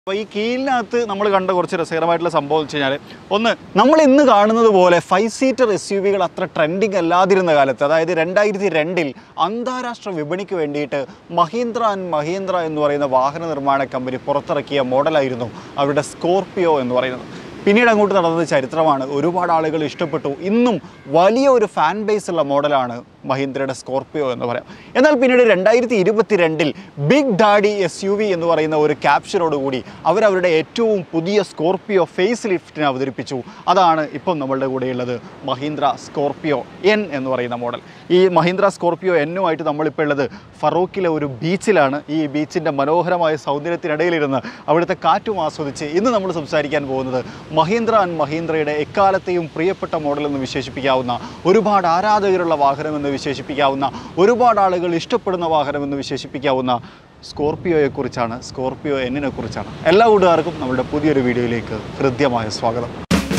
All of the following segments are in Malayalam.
അപ്പോൾ ഈ കീലിനകത്ത് നമ്മൾ കണ്ട കുറച്ച് രസകരമായിട്ടുള്ള സംഭവം വെച്ച് കഴിഞ്ഞാൽ ഒന്ന് നമ്മൾ ഇന്ന് കാണുന്നത് പോലെ ഫൈവ് സീറ്റർ എസ് യു വികൾ അത്ര ട്രെൻഡിങ് അല്ലാതിരുന്ന കാലത്ത് അതായത് രണ്ടായിരത്തി രണ്ടിൽ അന്താരാഷ്ട്ര വിപണിക്ക് വേണ്ടിയിട്ട് മഹീന്ദ്ര ആൻഡ് മഹീന്ദ്ര എന്ന് പറയുന്ന വാഹന നിർമ്മാണ കമ്പനി പുറത്തിറക്കിയ മോഡലായിരുന്നു അവരുടെ സ്കോർപിയോ എന്ന് പറയുന്നത് പിന്നീട് അങ്ങോട്ട് നടന്നത് ചരിത്രമാണ് ഒരുപാട് ആളുകൾ ഇഷ്ടപ്പെട്ടു ഇന്നും വലിയ ഒരു ഫാൻ ബേസ് ഉള്ള മോഡലാണ് മഹീന്ദ്രയുടെ സ്കോർപിയോ എന്ന് പറയാം എന്നാൽ പിന്നീട് രണ്ടായിരത്തി ഇരുപത്തി രണ്ടിൽ big daddy S U V എന്ന് പറയുന്ന ഒരു ക്യാപ്ഷനോടുകൂടി അവരവരുടെ ഏറ്റവും പുതിയ സ്കോർപിയോ ഫേസ് ലിഫ്റ്റിനെ അവതരിപ്പിച്ചു അതാണ് ഇപ്പം നമ്മളുടെ കൂടെയുള്ളത് മഹീന്ദ്ര സ്കോർപിയോ എൻ എന്ന് പറയുന്ന മോഡൽ ഈ മഹീന്ദ്ര സ്കോർപിയോ എന്നുമായിട്ട് നമ്മളിപ്പോൾ ഉള്ളത് ഫറൂഖിലെ ഒരു ബീച്ചിലാണ് ഈ ബീച്ചിൻ്റെ മനോഹരമായ സൗന്ദര്യത്തിനിടയിലിരുന്ന് അവിടുത്തെ കാറ്റും ആസ്വദിച്ച് ഇന്ന് നമ്മൾ സംസാരിക്കാൻ പോകുന്നത് മഹീന്ദ്ര ആൻഡ് മഹീന്ദ്രയുടെ എക്കാലത്തെയും പ്രിയപ്പെട്ട മോഡൽ എന്ന് വിശേഷിപ്പിക്കാവുന്ന ഒരുപാട് ആരാധകരുള്ള വാഹനമെന്ന് വിശേഷിപ്പിക്കാവുന്ന ഒരുപാട് ആളുകൾ ഇഷ്ടപ്പെടുന്ന വാഹനമെന്ന് വിശേഷിപ്പിക്കാവുന്ന സ്കോർപിയോയെക്കുറിച്ചാണ് സ്കോർപിയോ എന്നിനെ കുറിച്ചാണ് എല്ലാ കൂട്ടുകാർക്കും നമ്മുടെ പുതിയൊരു വീഡിയോയിലേക്ക് ഹൃദ്യമായ സ്വാഗതം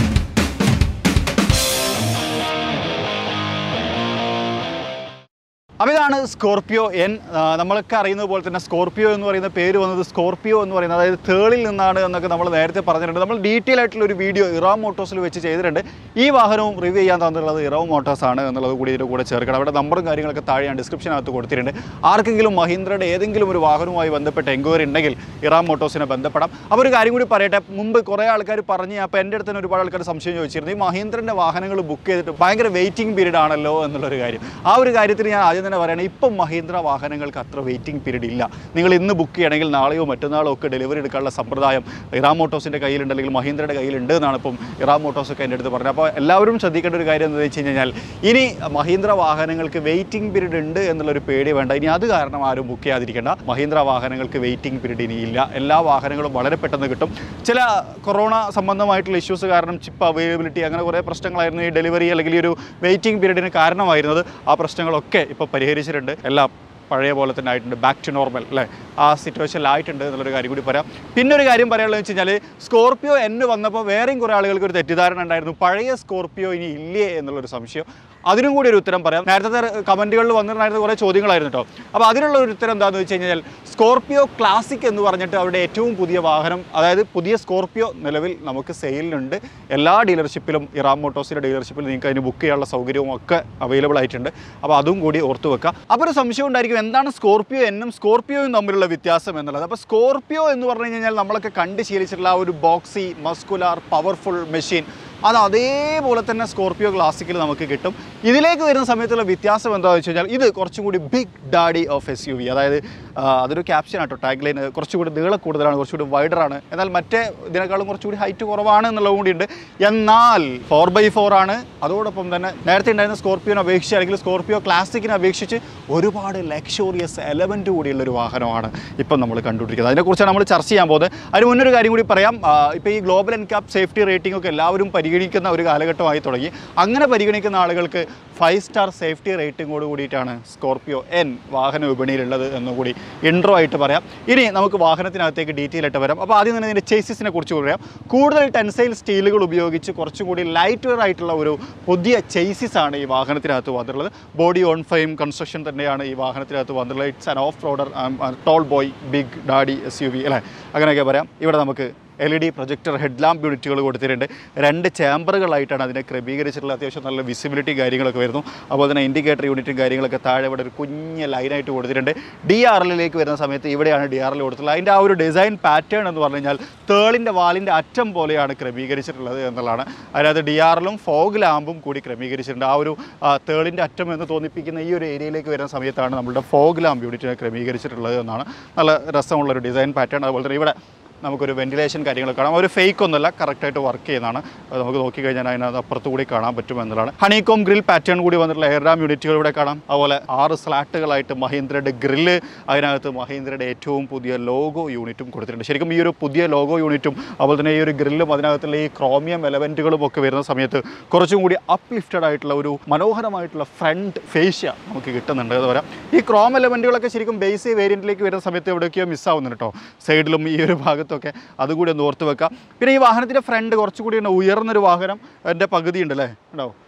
അപ്പോൾ ഇതാണ് സ്കോർപിയോ എൻ ആ, നമ്മളൊക്കെ അറിയുന്നത് പോലെ തന്നെ സ്കോർപിയോ എന്ന് പറയുന്ന പേര് വന്നത് സ്കോർപിയോ എന്ന് പറയുന്നത് അതായത് തേളിൽ നിന്നാണ് എന്നൊക്കെ നമ്മൾ നേരത്തെ പറഞ്ഞിട്ടുണ്ട് നമ്മൾ ഡീറ്റെയിൽ ആയിട്ടുള്ള ഒരു വീഡിയോ ഇറാം മോട്ടോഴ്സിൽ വെച്ച് ചെയ്തിട്ടുണ്ട് ഈ വാഹനവും റിവ്യൂ ചെയ്യാൻ തന്നിട്ടുള്ളത് ഇറാം മോട്ടോഴ്സ് ആണ് എന്നുള്ളത് കൂടി ഇതിൻ്റെ കൂടെ ചേർക്കണം അവിടെ നമ്പറും കാര്യങ്ങളൊക്കെ താഴെ ഞാൻ ഡിസ്ക്രിപ്ഷനകത്ത് കൊടുത്തിട്ടുണ്ട് ആർക്കെങ്കിലും മഹീന്ദ്രയുടെ ഏതെങ്കിലും ഒരു വാഹനവുമായി ബന്ധപ്പെട്ട എൻക്വയറി ഉണ്ടെങ്കിൽ ഇറാം മോട്ടോഴ്സിനെ ബന്ധപ്പെടാം അപ്പോൾ ഒരു കാര്യം കൂടി പറയട്ടെ മുമ്പ് കുറേ ആൾക്കാർ പറഞ്ഞ് അപ്പോൾ എൻ്റെ അടുത്ത് തന്നെ ഒരുപാട് ആൾക്കാർ സംശയം ചോദിച്ചിരുന്നു ഈ മഹീന്ദ്രൻ്റെ വാഹനങ്ങൾ ബുക്ക് ചെയ്തിട്ട് ഭയങ്കര വെയിറ്റിംഗ് പീരീഡ് ആണല്ലോ എന്നുള്ളൊരു കാര്യം ആ ഒരു കാര്യത്തിൽ ഞാൻ ആദ്യം തന്നെ പറയുകയാണ് ഇപ്പം മഹീന്ദ്ര വാഹനങ്ങൾക്ക് അത്ര വെയിറ്റിംഗ് പീരീഡ് ഇല്ല നിങ്ങൾ ഇന്ന് ബുക്ക് ചെയ്യണമെങ്കിൽ നാളെയോ മറ്റന്നാളോ ഒക്കെ ഡെലിവറി എടുക്കാനുള്ള സമ്പ്രദായം ഇറാം മോട്ടോഴ്സിൻ്റെ കയ്യിലുണ്ട് അല്ലെങ്കിൽ മഹീന്ദ്രയുടെ കയ്യിലുണ്ട് എന്നാണ് ഇപ്പം ഇറാം മോട്ടോഴ്സ് ഒക്കെ എൻ്റെ അടുത്ത് പറഞ്ഞത് അപ്പോൾ എല്ലാവരും ശ്രദ്ധിക്കേണ്ട ഒരു കാര്യം എന്താണെന്ന് വെച്ച് കഴിഞ്ഞാൽ ഇനി മഹീന്ദ്ര വാഹനങ്ങൾക്ക് വെയിറ്റിംഗ് പീരീഡ് ഉണ്ട് എന്നുള്ളൊരു പേടി വേണ്ട ഇനി അത് കാരണം ആരും ബുക്ക് ചെയ്യാതിരിക്കേണ്ട മഹീന്ദ്ര വാഹനങ്ങൾക്ക് വെയിറ്റിംഗ് പീരീഡ് ഇനി ഇല്ല എല്ലാ വാഹനങ്ങളും വളരെ പെട്ടെന്ന് കിട്ടും ചില കൊറോണ സംബന്ധമായിട്ടുള്ള ഇഷ്യൂസ് കാരണം ചിപ്പ് അവൈലബിലിറ്റി അങ്ങനെ കുറേ പ്രശ്നങ്ങളായിരുന്നു ഈ ഡെലിവറി അല്ലെങ്കിൽ ഈ ഒരു വെയിറ്റിംഗ് പീരീഡിന് കാരണമായിരുന്നത് ആ പ്രശ്നങ്ങളൊക്കെ ഇപ്പോൾ പരിഹരിച്ചിട്ടുണ്ട് എല്ലാം പഴയ പോലെ തന്നെ ആയിട്ടുണ്ട് ബാക്ക് ടു നോർമൽ അല്ലേ ആ സിറ്റുവേഷനിലായിട്ടുണ്ട് എന്നുള്ളൊരു കാര്യം കൂടി പറയാം പിന്നെ ഒരു കാര്യം പറയാനുള്ളത് വെച്ച് കഴിഞ്ഞാൽ സ്കോർപിയോ എന്ന് വന്നപ്പോൾ വേറെയും കുറേ ആളുകൾക്ക് ഒരു തെറ്റിദ്ധാരണ ഉണ്ടായിരുന്നു പഴയ സ്കോർപിയോ ഇനി ഇല്ലേ എന്നുള്ളൊരു സംശയം അതിനും കൂടി ഒരു ഉത്തരം പറയാം നേരത്തെ കമൻറ്റുകളിൽ വന്നിട്ടുണ്ടായിരുന്ന കുറേ ചോദ്യങ്ങളായിരുന്നു കേട്ടോ അപ്പോൾ അതിനുള്ള ഒരു ഉത്തരം എന്താണെന്ന് വെച്ച് കഴിഞ്ഞാൽ സ്കോർപിയോ ക്ലാസിക് എന്ന് പറഞ്ഞിട്ട് അവരുടെ ഏറ്റവും പുതിയ വാഹനം അതായത് പുതിയ സ്കോർപിയോ നിലവിൽ നമുക്ക് സെയിലിനുണ്ട് എല്ലാ ഡീലർഷിപ്പിലും ഇറാം മോട്ടോസിൻ്റെ ഡീലർഷിപ്പിൽ നിങ്ങൾക്ക് അതിന് ബുക്ക് ചെയ്യാനുള്ള സൗകര്യവും ഒക്കെ അവൈലബിൾ ആയിട്ടുണ്ട് അപ്പോൾ അതും കൂടി ഓർത്ത് വെക്കുക അപ്പോൾ ഒരു സംശയം ഉണ്ടായിരിക്കും എന്താണ് സ്കോർപിയോ എന്നും സ്കോർപിയോയും തമ്മിലുള്ള വ്യത്യാസം എന്നുള്ളത് അപ്പോൾ സ്കോർപിയോ എന്ന് പറഞ്ഞു കഴിഞ്ഞാൽ നമ്മളൊക്കെ കണ്ട് ശീലിച്ചിട്ടുള്ള ആ ഒരു ബോക്സി മസ്കുലാർ പവർഫുൾ മെഷീൻ അത് അതേപോലെ തന്നെ സ്കോർപിയോ ക്ലാസിക്കിൽ നമുക്ക് കിട്ടും ഇതിലേക്ക് വരുന്ന സമയത്തുള്ള വ്യത്യാസം എന്താണെന്ന് വെച്ച് കഴിഞ്ഞാൽ ഇത് കുറച്ചും കൂടി big daddy of S U V അതായത് ആ, അതൊരു ക്യാപ്ഷൻ ആട്ടോ ടാഗ് ലൈൻ കുറച്ചുകൂടി നീളം കൂടുതലാണ് കുറച്ചുകൂടി വൈഡറാണ് എന്നാൽ മറ്റേ ഇതിനേക്കാളും കുറച്ചുകൂടി ഹൈറ്റ് കുറവാണ് എന്നുള്ളത് കൂടിയുണ്ട് എന്നാൽ ഫോർ ബൈ ഫോർ ആണ് അതോടൊപ്പം തന്നെ നേരത്തെ ഉണ്ടായിരുന്ന സ്കോർപിയോനെ അപേക്ഷിച്ച് അല്ലെങ്കിൽ സ്കോർപിയോ ക്ലാസിക്കിനെ അപേക്ഷിച്ച് ഒരുപാട് ലക്ഷോറിയസ് എലമെൻറ്റ് കൂടിയുള്ള ഒരു വാഹനമാണ് ഇപ്പം നമ്മൾ കണ്ടുകൊണ്ടിരിക്കുന്നത് അതിനെക്കുറിച്ചാണ് നമ്മൾ ചർച്ച ചെയ്യാൻ പോകുന്നത് അതിന് മുന്നൊരു കാര്യം കൂടി പറയാം ഇപ്പോൾ ഈ ഗ്ലോബൽ എൻകാപ്പ് സേഫ്റ്റി റേറ്റിംഗ് ഒക്കെ എല്ലാവരും പരിഗണിക്കുന്ന ഒരു കാലഘട്ടമായി തുടങ്ങി അങ്ങനെ പരിഗണിക്കുന്ന ആളുകൾക്ക് ഫൈവ് സ്റ്റാർ സേഫ്റ്റി റേറ്റിംഗോട് കൂടിയിട്ടാണ് സ്കോർപിയോ എൻ വാഹന വിപണിയിലുള്ളത് എന്നുകൂടി ഇൻട്രോ ആയിട്ട് പറയാം ഇനി നമുക്ക് വാഹനത്തിനകത്തേക്ക് ഡീറ്റെയിൽ ആയിട്ട് വരാം അപ്പോൾ ആദ്യം തന്നെ ഇതിൻ്റെ ചേസിസിനെ കുറിച്ച് പറയാം കൂടുതൽ ടെൻസൈൽ സ്റ്റീലുകൾ ഉപയോഗിച്ച് കുറച്ചും കൂടി ലൈറ്റ് വെയർ ആയിട്ടുള്ള ഒരു പുതിയ ചേസിസ് ആണ് ഈ വാഹനത്തിനകത്ത് വന്നിട്ടുള്ളത് ബോഡി ഓൺ ഫെയിം കൺസ്ട്രക്ഷൻ തന്നെയാണ് ഈ വാഹനത്തിനകത്ത് വന്നിട്ടുള്ളത് it's an off roader tall boy big daddy S U V അല്ലേ അങ്ങനെയൊക്കെ പറയാം ഇവിടെ നമുക്ക് L E D projector headlamp യൂണിറ്റുകൾ കൊടുത്തിട്ടുണ്ട് രണ്ട് ചേമ്പറുകളായിട്ടാണ് അതിനെ ക്രമീകരിച്ചിട്ടുള്ളത് അത്യാവശ്യം നല്ല വിസിബിലിറ്റി കാര്യങ്ങളൊക്കെ വരുന്നു അതുപോലെ തന്നെ ഇൻഡിക്കേറ്റർ യൂണിറ്റും കാര്യങ്ങളൊക്കെ താഴെ ഇവിടെ ഒരു കുഞ്ഞ് ലൈനായിട്ട് കൊടുത്തിട്ടുണ്ട് ഡി ആർ എല്ലിലേക്ക് വരുന്ന സമയത്ത് ഇവിടെയാണ് ഡി ആർ എൽ കൊടുത്തിട്ടുള്ളത് അതിൻ്റെ ആ ഒരു ഡിസൈൻ പാറ്റേൺ എന്ന് പറഞ്ഞു കഴിഞ്ഞാൽ തേളിൻ്റെ വാലിൻ്റെ അറ്റം പോലെയാണ് ക്രമീകരിച്ചിട്ടുള്ളത് എന്നുള്ളതാണ് അതിനകത്ത് ഡി ആർ എല്ലും ഫോഗ് ലാമ്പും കൂടി ക്രമീകരിച്ചിട്ടുണ്ട് ആ ഒരു ആ, തേളിൻ്റെ അറ്റം എന്ന് തോന്നിപ്പിക്കുന്ന ഈ ഒരു ഏരിയയിലേക്ക് വരുന്ന സമയത്താണ് നമ്മുടെ ഫോഗ് ലാമ്പ് യൂണിറ്റിനെ ക്രമീകരിച്ചിട്ടുള്ളത് എന്നാണ് നല്ല രസമുള്ള ഒരു ഡിസൈൻ പാറ്റേൺ അതുപോലെ തന്നെ ഇവിടെ നമുക്കൊരു വെന്റിലേഷൻ കാര്യങ്ങളൊക്കെ കാണാം ഒരു ഫേക്ക് ഒന്നുമല്ല കറക്റ്റായിട്ട് വർക്ക് ചെയ്യുന്നതാണ് അത് നമുക്ക് നോക്കിക്കഴിഞ്ഞാൽ അതിനകത്ത് അപ്പുറത്ത് കൂടി കാണാൻ പറ്റും എന്നുള്ളതാണ് ഹണികോം ഗ്രിൽ പാറ്റേൺ കൂടി വന്നിട്ടുള്ള എയർ ഡാം യൂണിറ്റുകൾ ഇവിടെ കാണാം അതുപോലെ ആറ് സ്ലാട്ടുകളായിട്ട് മഹീന്ദ്രയുടെ ഗ്രില്ല് അതിനകത്ത് മഹീന്ദ്രയുടെ ഏറ്റവും പുതിയ ലോഗോ യൂണിറ്റും കൊടുത്തിട്ടുണ്ട് ശരിക്കും ഈ ഒരു പുതിയ ലോഗോ യൂണിറ്റും അതുപോലെ തന്നെ ഈ ഒരു ഗ്രില്ലും അതിനകത്തുള്ള ഈ ക്രോമിയം എലമെൻറ്റുകളും ഒക്കെ വരുന്ന സമയത്ത് കുറച്ചും കൂടി അപ്ലിഫ്റ്റഡ് ആയിട്ടുള്ള ഒരു മനോഹരമായിട്ടുള്ള ഫ്രണ്ട് ഫേഷ്യ നമുക്ക് കിട്ടുന്നുണ്ട് അത് പറയാം ഈ ക്രോം എലമെൻറ്റുകളൊക്കെ ശരിക്കും ബേസ് വേരിയൻറ്റിലേക്ക് വരുന്ന സമയത്ത് എവിടെയൊക്കെയോ മിസ്സാവുന്നുണ്ട് കേട്ടോ സൈഡിലും ഈ ഒരു ഭാഗത്തും ഒക്കെ അതുകൂടി ഒന്ന് ഓർത്ത് വെക്കാം പിന്നെ ഈ വാഹനത്തിൻ്റെ ഫ്രണ്ട് കുറച്ചുകൂടി ഒന്ന് ഉയർന്നൊരു വാഹനം എൻ്റെ പകുതി ഉണ്ട് അല്ലേ ഉണ്ടാവും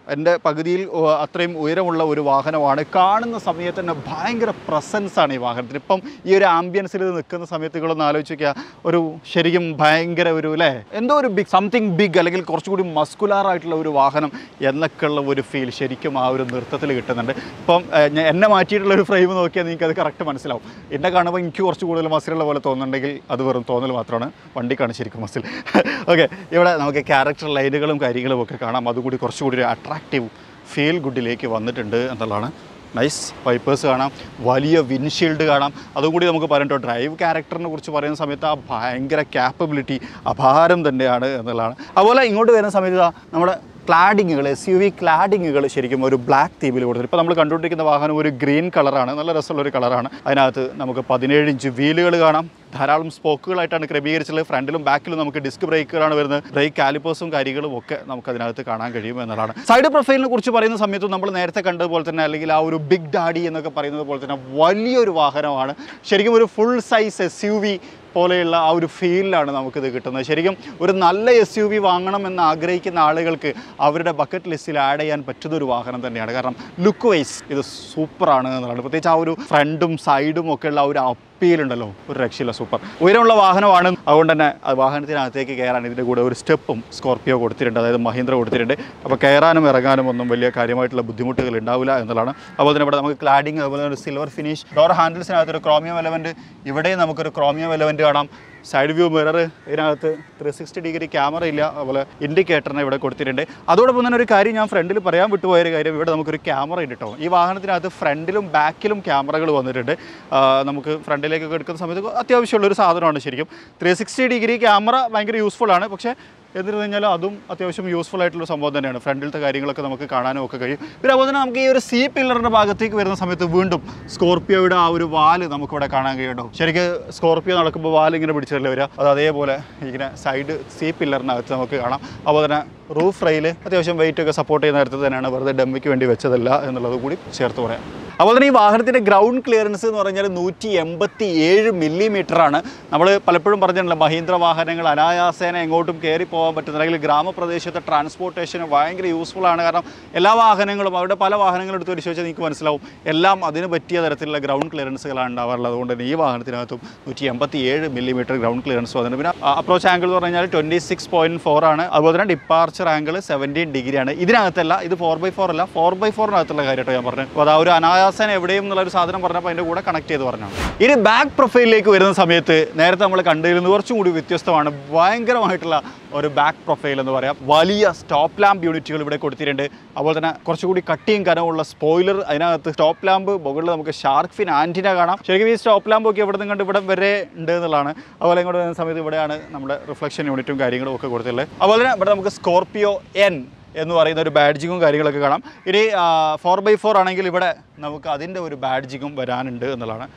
എൻ്റെ പകുതിയിൽ ഓ, അത്രയും ഉയരമുള്ള ഒരു വാഹനമാണ് കാണുന്ന സമയത്ത് തന്നെ ഭയങ്കര പ്രസൻസ് ആണ് ഈ വാഹനത്തിന് ഇപ്പം ഈ ഒരു ആംബിയൻസിൽ ഇത് നിൽക്കുന്ന സമയത്ത് നിങ്ങളൊന്ന് ആലോചിച്ച് നോക്കിയാൽ ഒരു ശരിക്കും ഭയങ്കര ഒരു അല്ലേ എന്തോ ഒരു ബിഗ് സംതിങ് ബിഗ് അല്ലെങ്കിൽ കുറച്ചുകൂടി മസ്കുലാർ ആയിട്ടുള്ള ഒരു വാഹനം എന്നൊക്കെയുള്ള ഒരു ഫീൽ ശരിക്കും ആ ഒരു നൃത്തത്തിൽ കിട്ടുന്നുണ്ട് ഇപ്പം ഏഹ്, ഞാൻ എന്നെ മാറ്റിയിട്ടുള്ള ഒരു ഫ്രെയിം നോക്കിയാൽ നിങ്ങൾക്ക് അത് കറക്റ്റ് മനസ്സിലാവും എന്നെ കാണുമ്പോൾ എനിക്ക് കുറച്ച് കൂടുതൽ മസിലുള്ള പോലെ തോന്നുന്നുണ്ടെങ്കിൽ അത് വെറും തോന്നൽ മാത്രമാണ് വണ്ടിക്കാണ് ശരിക്കും മസിൽ ഓക്കെ ഇവിടെ നമുക്ക് ക്യാരക്ടർ ലൈനുകളും കാര്യങ്ങളും ഒക്കെ കാണാം അതുകൂടി കുറച്ചുകൂടി ഒരു അട്രാക്റ്റീവ് ഫീൽ ഗുഡിലേക്ക് വന്നിട്ടുണ്ട് എന്നുള്ളതാണ് നൈസ് വൈപ്പേഴ്സ് കാണാം വലിയ വിൻഷീൽഡ് കാണാം അതും കൂടി നമുക്ക് പറയട്ടോ ഡ്രൈവ് ക്യാരക്ടറിനെ കുറിച്ച് പറയുന്ന സമയത്ത് ആ ഭയങ്കര ക്യാപ്പബിലിറ്റി അപാരം തന്നെയാണ് എന്നുള്ളതാണ് അതുപോലെ ഇങ്ങോട്ട് വരുന്ന സമയത്ത് ദാ നമ്മുടെ ക്ലാഡിങ്ങുകൾ എസ് യു വി ക്ലാഡിങ്ങുകൾ ശരിക്കും ഒരു ബ്ലാക്ക് തീമിൽ കൊടുത്തിട്ട് ഇപ്പോൾ നമ്മൾ കണ്ടുകൊണ്ടിരിക്കുന്ന വാഹനം ഒരു ഗ്രീൻ കളറാണ് നല്ല രസമുള്ള ഒരു കളറാണ് അതിനകത്ത് നമുക്ക് പതിനേഴ് ഇഞ്ച് വീലുകൾ കാണാം ധാരാളം സ്പോക്കുകളായിട്ടാണ് ക്രമീകരിച്ചുള്ളത് ഫ്രണ്ടിലും ബാക്കിലും നമുക്ക് ഡിസ്ക് ബ്രേക്കുകളാണ് വരുന്നത് ബ്രേക്ക് കാലിപ്പേഴ്സും കാര്യങ്ങളും ഒക്കെ നമുക്ക് അതിനകത്ത് കാണാൻ കഴിയും എന്നതാണ് സൈഡ് പ്രൊഫൈലിനെ കുറിച്ച് പറയുന്ന സമയത്ത് നമ്മൾ നേരത്തെ കണ്ടതുപോലെ തന്നെ അല്ലെങ്കിൽ ആ ഒരു ബിഗ് ഡാഡി എന്നൊക്കെ പറയുന്നത് പോലെ തന്നെ വലിയൊരു വാഹനമാണ് ശരിക്കും ഒരു full size S U V പോലെയുള്ള ആ ഒരു ഫീലിലാണ് നമുക്കിത് കിട്ടുന്നത് ശരിക്കും ഒരു നല്ല എസ് യു വി വാങ്ങണം എന്ന് ആഗ്രഹിക്കുന്ന ആളുകൾക്ക് അവരുടെ ബക്കറ്റ് ലിസ്റ്റിൽ ആഡ് ചെയ്യാൻ പറ്റുന്ന ഒരു വാഹനം തന്നെയാണ് കാരണം ലുക്ക് വൈസ് ഇത് സൂപ്പറാണ് എന്നുള്ളത് പ്രത്യേകിച്ച് ആ ഒരു ഫ്രണ്ടും സൈഡും ഒക്കെ ഉള്ള ആ ഒരു അപ്പീലുണ്ടല്ലോ ഒരു രക്ഷയില്ല സൂപ്പർ ഉയരമുള്ള വാഹനമാണ് അതുകൊണ്ട് തന്നെ ആ വാഹനത്തിനകത്തേക്ക് കയറാൻ ഇതിൻ്റെ കൂടെ ഒരു സ്റ്റെപ്പും സ്കോർപ്പിയോ കൊടുത്തിട്ടുണ്ട് അതായത് മഹീന്ദ്ര കൊടുത്തിട്ടുണ്ട് അപ്പോൾ കയറാനും ഇറങ്ങാനും ഒന്നും വലിയ കാര്യമായിട്ടുള്ള ബുദ്ധിമുട്ടുകൾ ഉണ്ടാവില്ല എന്നുള്ളതാണ് അതുപോലെ തന്നെ ഇവിടെ നമുക്ക് ക്ലാഡിങ് അതുപോലെ തന്നെ ഒരു സിൽവർ ഫിനിഷ് ഡോർ ഹാൻഡിൽസിനകത്ത് ഒരു ക്രോമിയം എലവൻറ്റ് ഇവിടെയും നമുക്കൊരു ക്രോമിയം എലവൻറ്റ് കാണാം സൈഡ് വ്യൂ മിറർ ഇതിനകത്ത് ത്രീ സിക്സ്റ്റി ഡിഗ്രി ക്യാമറ ഇല്ല അതുപോലെ ഇൻഡിക്കേറ്ററിനെ ഇവിടെ കൊടുത്തിട്ടുണ്ട് അതോടൊപ്പം തന്നെ ഒരു കാര്യം ഞാൻ ഫ്രണ്ടിൽ പറയാൻ വിട്ടുപോയ ഒരു കാര്യം ഇവിടെ നമുക്കൊരു ക്യാമറ ഉണ്ട് കേട്ടോ ഈ വാഹനത്തിനകത്ത് ഫ്രണ്ടിലും ബാക്കിലും ക്യാമറകൾ വന്നിട്ടുണ്ട് ആ, നമുക്ക് ഫ്രണ്ടിലേക്കൊക്കെ എടുക്കുന്ന സമയത്ത് അത്യാവശ്യമുള്ള ഒരു സാധനമാണ് ശരിക്കും ത്രീ സിക്സ്റ്റി ഡിഗ്രി ക്യാമറ ഭയങ്കര യൂസ്ഫുൾ ആണ് പക്ഷേ എന്നിരുന്നു കഴിഞ്ഞാൽ അതും അത്യാവശ്യം യൂസ്ഫുൾ ആയിട്ടുള്ള സംഭവം തന്നെയാണ് ഫ്രണ്ടിലത്തെ കാര്യങ്ങളൊക്കെ നമുക്ക് കാണാനും ഒക്കെ കഴിയും പിന്നെ അതുപോലെ തന്നെ നമുക്ക് ഈ ഒരു സി പില്ലറിൻ്റെ ഭാഗത്തേക്ക് വരുന്ന സമയത്ത് വീണ്ടും സ്കോർപ്പിയോയുടെ ആ ഒരു വാല് നമുക്കിവിടെ കാണാൻ കഴിയുണ്ടോ ശരിക്കും സ്കോർപ്പിയോ നടക്കുമ്പോൾ വാല് ഇങ്ങനെ പിടിച്ചിട്ടല്ലേ വരിക അത് അതേപോലെ ഇങ്ങനെ സൈഡ് സി പില്ലറിനകത്ത് നമുക്ക് കാണാം അതുപോലെ തന്നെ റൂഫ് റെയിൽ അത്യാവശ്യം വെയിറ്റ് ഒക്കെ സപ്പോർട്ട് ചെയ്യുന്ന നേരത്തെ തന്നെയാണ് വെറുതെ ഡമ്മിക്ക് വേണ്ടി വെച്ചതല്ല എന്നുള്ളത് കൂടി ചേർത്ത് പറയാം അതുപോലെ തന്നെ ഈ വാഹനത്തിൻ്റെ ഗ്രൗണ്ട് ക്ലിയറൻസ് എന്ന് പറഞ്ഞാൽ നൂറ്റി എൺപത്തി ഏഴ് മില്ലിമീറ്റർ ആണ് നമ്മൾ പലപ്പോഴും പറഞ്ഞിട്ടുണ്ടല്ലോ മഹീന്ദ്ര വാഹനങ്ങൾ അനായാസേന എങ്ങോട്ടും കയറി പോകാൻ പറ്റുന്ന അല്ലെങ്കിൽ ഗ്രാമപ്രദേശത്തെ ട്രാൻസ്പോർട്ടേഷന് ഭയങ്കര യൂസ്ഫുൾ ആണ് കാരണം എല്ലാ വാഹനങ്ങളും അവരുടെ പല വാഹനങ്ങളും എടുത്ത് പരിശോധിച്ചാൽ നിങ്ങൾക്ക് മനസ്സിലാവും എല്ലാം അതിന് പറ്റിയ തരത്തിലുള്ള ഗ്രൗണ്ട് ക്ലിയറൻസുകളാണ് ഉണ്ടാവാറുള്ളത് അതുകൊണ്ട് തന്നെ ഈ വാഹനത്തിനകത്തും നൂറ്റി എൺപത്തി ഏഴ് മില്ലിമീറ്റർ ഗ്രൗണ്ട് ക്ലിയറൻസ് വന്നിട്ടുണ്ട് പിന്നെ അപ്രോച്ച് ആംഗിൾ എന്ന് പറഞ്ഞാൽ ട്വൻറ്റി സിക്സ് പോയിൻറ്റ് ഫോർ ആണ് അതുപോലെ തന്നെ ഡിപ്പാർച്ചർ ആംഗിൾ സെവൻറ്റീൻ ഡിഗ്രിയാണ് ഇതിനകത്തല്ല ഇത് ഫോർ ബൈ ഫോർ അല്ല ഫോർ ബൈ ഫോറിനകത്തുള്ള കാര്യമായിട്ട് ഞാൻ പറഞ്ഞു അപ്പോൾ അത് ആ ഒരു അനായാസന എവിടെയും എന്നുള്ള ഒരു സാധനം പറഞ്ഞപ്പോൾ അതിൻ്റെ കൂടെ കണക്ട് ചെയ്ത് പറഞ്ഞാണ് ഇനി ബാക്ക് പ്രൊഫൈലിലേക്ക് വരുന്ന സമയത്ത് നേരത്തെ നമ്മൾ കണ്ടതിൽ കുറച്ചും കൂടി വ്യത്യസ്തമാണ് ഭയങ്കരമായിട്ടുള്ള ഒരു ബാക്ക് പ്രൊഫൈൽ എന്ന് പറയാം വലിയ സ്റ്റോപ്പ് ലാമ്പ് യൂണിറ്റുകൾ ഇവിടെ കൊടുത്തിട്ടുണ്ട് അതുപോലെ തന്നെ കുറച്ചുകൂടി കട്ടിയും കനമുള്ള സ്പോയിലർ അതിനകത്ത് സ്റ്റോപ്പ് ലാമ്പ് മുകളിൽ നമുക്ക് ഷാർക്ക് ഫിൻ ആൻറ്റിന കാണാം ശരിക്കും ഈ സ്റ്റോപ്പ് ലാമ്പ് ഒക്കെ ഇവിടെ നിന്ന് കണ്ട് ഇവിടെ വരെ ഉണ്ട് എന്നുള്ളതാണ് അതുപോലെ ഇങ്ങോട്ട് വരുന്ന സമയത്ത് ഇവിടെയാണ് നമ്മുടെ റിഫ്ലക്ഷൻ യൂണിറ്റും കാര്യങ്ങളും ഒക്കെ കൊടുത്തിട്ടുള്ളത് അതുപോലെ തന്നെ ഇവിടെ നമുക്ക് സ്കോർപ്പിയോ എൻ എന്ന് പറയുന്ന ഒരു ബാഡ്ജിങ്ങും കാര്യങ്ങളൊക്കെ കാണാം ഇനി ഫോർ ബൈ ഫോർ ആണെങ്കിൽ ഇവിടെ നമുക്ക് അതിൻ്റെ ഒരു ബാഡ്ജിങ്ങും വരാനുണ്ട് എന്നുള്ളതാണ്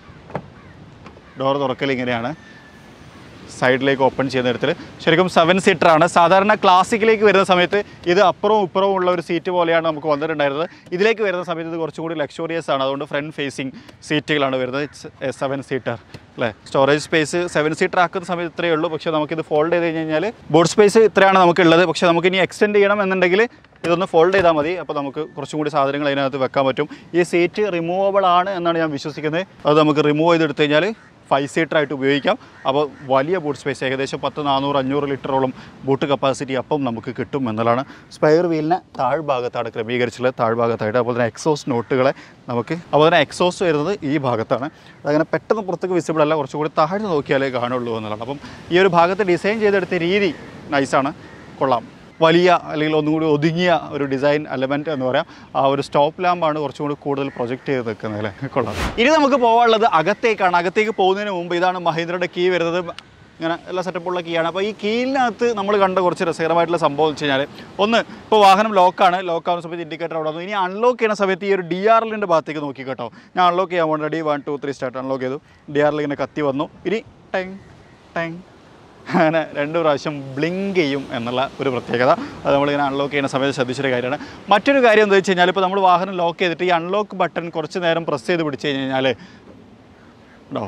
ഡോർ തുറക്കൽ ഇങ്ങനെയാണ് സൈഡിലേക്ക് ഓപ്പൺ ചെയ്യുന്ന തരത്തിൽ ശരിക്കും സെവൻ സീറ്റർ ആണ് സാധാരണ ക്ലാസിക്കിലേക്ക് വരുന്ന സമയത്ത് ഇത് അപ്പുറവും ഇപ്പുറവും ഉള്ള ഒരു സീറ്റ് പോലെയാണ് നമുക്ക് വന്നിട്ടുണ്ടായിരുന്നത് ഇതിലേക്ക് വരുന്ന സമയത്ത് ഇത് കുറച്ചുകൂടി ലക്ഷറിയസ് ആണ് അതുകൊണ്ട് ഫ്രണ്ട് ഫേസിങ് സീറ്റുകളാണ് വരുന്നത് സെവൻ സീറ്റർ അല്ലേ സ്റ്റോറേജ് സ്പേസ് സെവൻ സീറ്റർ ആക്കുന്ന സമയത്ത് ഇത്രയേ ഉള്ളൂ പക്ഷേ നമുക്കിത് ഫോൾഡ് ചെയ്ത് കഴിഞ്ഞ് കഴിഞ്ഞാൽ ബോർഡ് സ്പേസ് ഇത്രയാണ് നമുക്കുള്ളത് പക്ഷേ നമുക്ക് ഇനി എക്സ്റ്റെൻഡ് ചെയ്യണം എന്നുണ്ടെങ്കിൽ ഇതൊന്ന് ഫോൾഡ് ചെയ്താൽ മതി അപ്പോൾ നമുക്ക് കുറച്ചും കൂടി സാധനങ്ങൾ അതിനകത്ത് വെക്കാൻ പറ്റും ഈ സീറ്റ് റിമൂവബിൾ ആണ് എന്നാണ് ഞാൻ വിശ്വസിക്കുന്നത് അത് നമുക്ക് റിമൂവ് ചെയ്തെടുത്ത് കഴിഞ്ഞാൽ ഫൈവ് സീറ്റർ ആയിട്ട് ഉപയോഗിക്കാം അപ്പോൾ വലിയ ബൂട്ട് സ്പേസ് ഏകദേശം പത്ത് നാനൂറ് അഞ്ഞൂറ് ലിറ്ററോളം ബൂട്ട് കപ്പാസിറ്റി അപ്പം നമുക്ക് കിട്ടും എന്നുള്ളതാണ് സ്പെയർ വീലിനെ താഴ്ഭാഗത്താണ് ക്രമീകരിച്ചുള്ളത് താഴ്ഭാഗത്തായിട്ട് അതുപോലെ തന്നെ എക്സോസ് നോട്ടുകളെ നമുക്ക് അതുപോലെ തന്നെ എക്സോസ് വരുന്നത് ഈ ഭാഗത്താണ് അതങ്ങനെ പെട്ടെന്ന് പുറത്തേക്ക് വിസിബിൾ അല്ല കുറച്ചുകൂടി താഴ്ന്നു നോക്കിയാലേ കാണുള്ളൂ എന്നുള്ളതാണ് അപ്പം ഈ ഒരു ഭാഗത്ത് ഡിസൈൻ ചെയ്തെടുത്ത രീതി നൈസാണ് കൊള്ളാം വലിയ അല്ലെങ്കിൽ ഒന്നും കൂടി ഒതുങ്ങിയ ഒരു ഡിസൈൻ എലമെൻറ്റ് എന്ന് പറയാം ആ ഒരു സ്റ്റോപ്പ് ലാമ്പാണ് കുറച്ചും കൂടി കൂടുതൽ പ്രൊജക്റ്റ് ചെയ്ത് നിൽക്കുന്നത് അല്ലേ കൊള്ളാം ഇനി നമുക്ക് പോകാനുള്ളത് അകത്തേക്കാണ് അകത്തേക്ക് പോകുന്നതിന് മുമ്പ് ഇതാണ് മഹീന്ദ്രയുടെ കീ വരുന്നത് ഇങ്ങനെ എല്ലാ സെറ്റപ്പുള്ള കീ ആണ് അപ്പോൾ ഈ കീലിനകത്ത് നമ്മൾ കണ്ട കുറച്ച് രസകരമായിട്ടുള്ള സംഭവം എന്ന് വെച്ച് കഴിഞ്ഞാൽ ഒന്ന് ഇപ്പോൾ വാഹനം ലോക്കാണ് ലോക്ക് ആവുന്ന സമയത്ത് ഇൻഡിക്കേറ്റർ അവിടെ വന്നു ഇനി അൺലോക്ക് ചെയ്യുന്ന സമയത്ത് ഈ ഒരു ഡി ആർ എല്ലിൻ്റെ ഭാഗത്തേക്ക് നോക്കി കേട്ടോ ഞാൻ അൺലോക്ക് ചെയ്യാൻ വേണ്ടി ready one two three start unlock ചെയ്തു ഡി ആർ എൽ ഇങ്ങനെ കത്തി വന്നു ഇനി ടെങ് ടെങ് അങ്ങനെ രണ്ട് പ്രാവശ്യം ബ്ലിങ്ക് ചെയ്യും എന്നുള്ള ഒരു പ്രത്യേകത അത് നമ്മളിങ്ങനെ അൺലോക്ക് ചെയ്യുന്ന സമയത്ത് ശ്രദ്ധിച്ചൊരു കാര്യമാണ് മറ്റൊരു കാര്യം എന്താ വെച്ച് കഴിഞ്ഞാൽ ഇപ്പോൾ നമ്മൾ വാഹനം ലോക്ക് ചെയ്തിട്ട് ഈ അൺലോക്ക് ബട്ടൺ കുറച്ച് നേരം പ്രസ് ചെയ്ത് പിടിച്ച് കഴിഞ്ഞ് കഴിഞ്ഞാൽ ഉണ്ടോ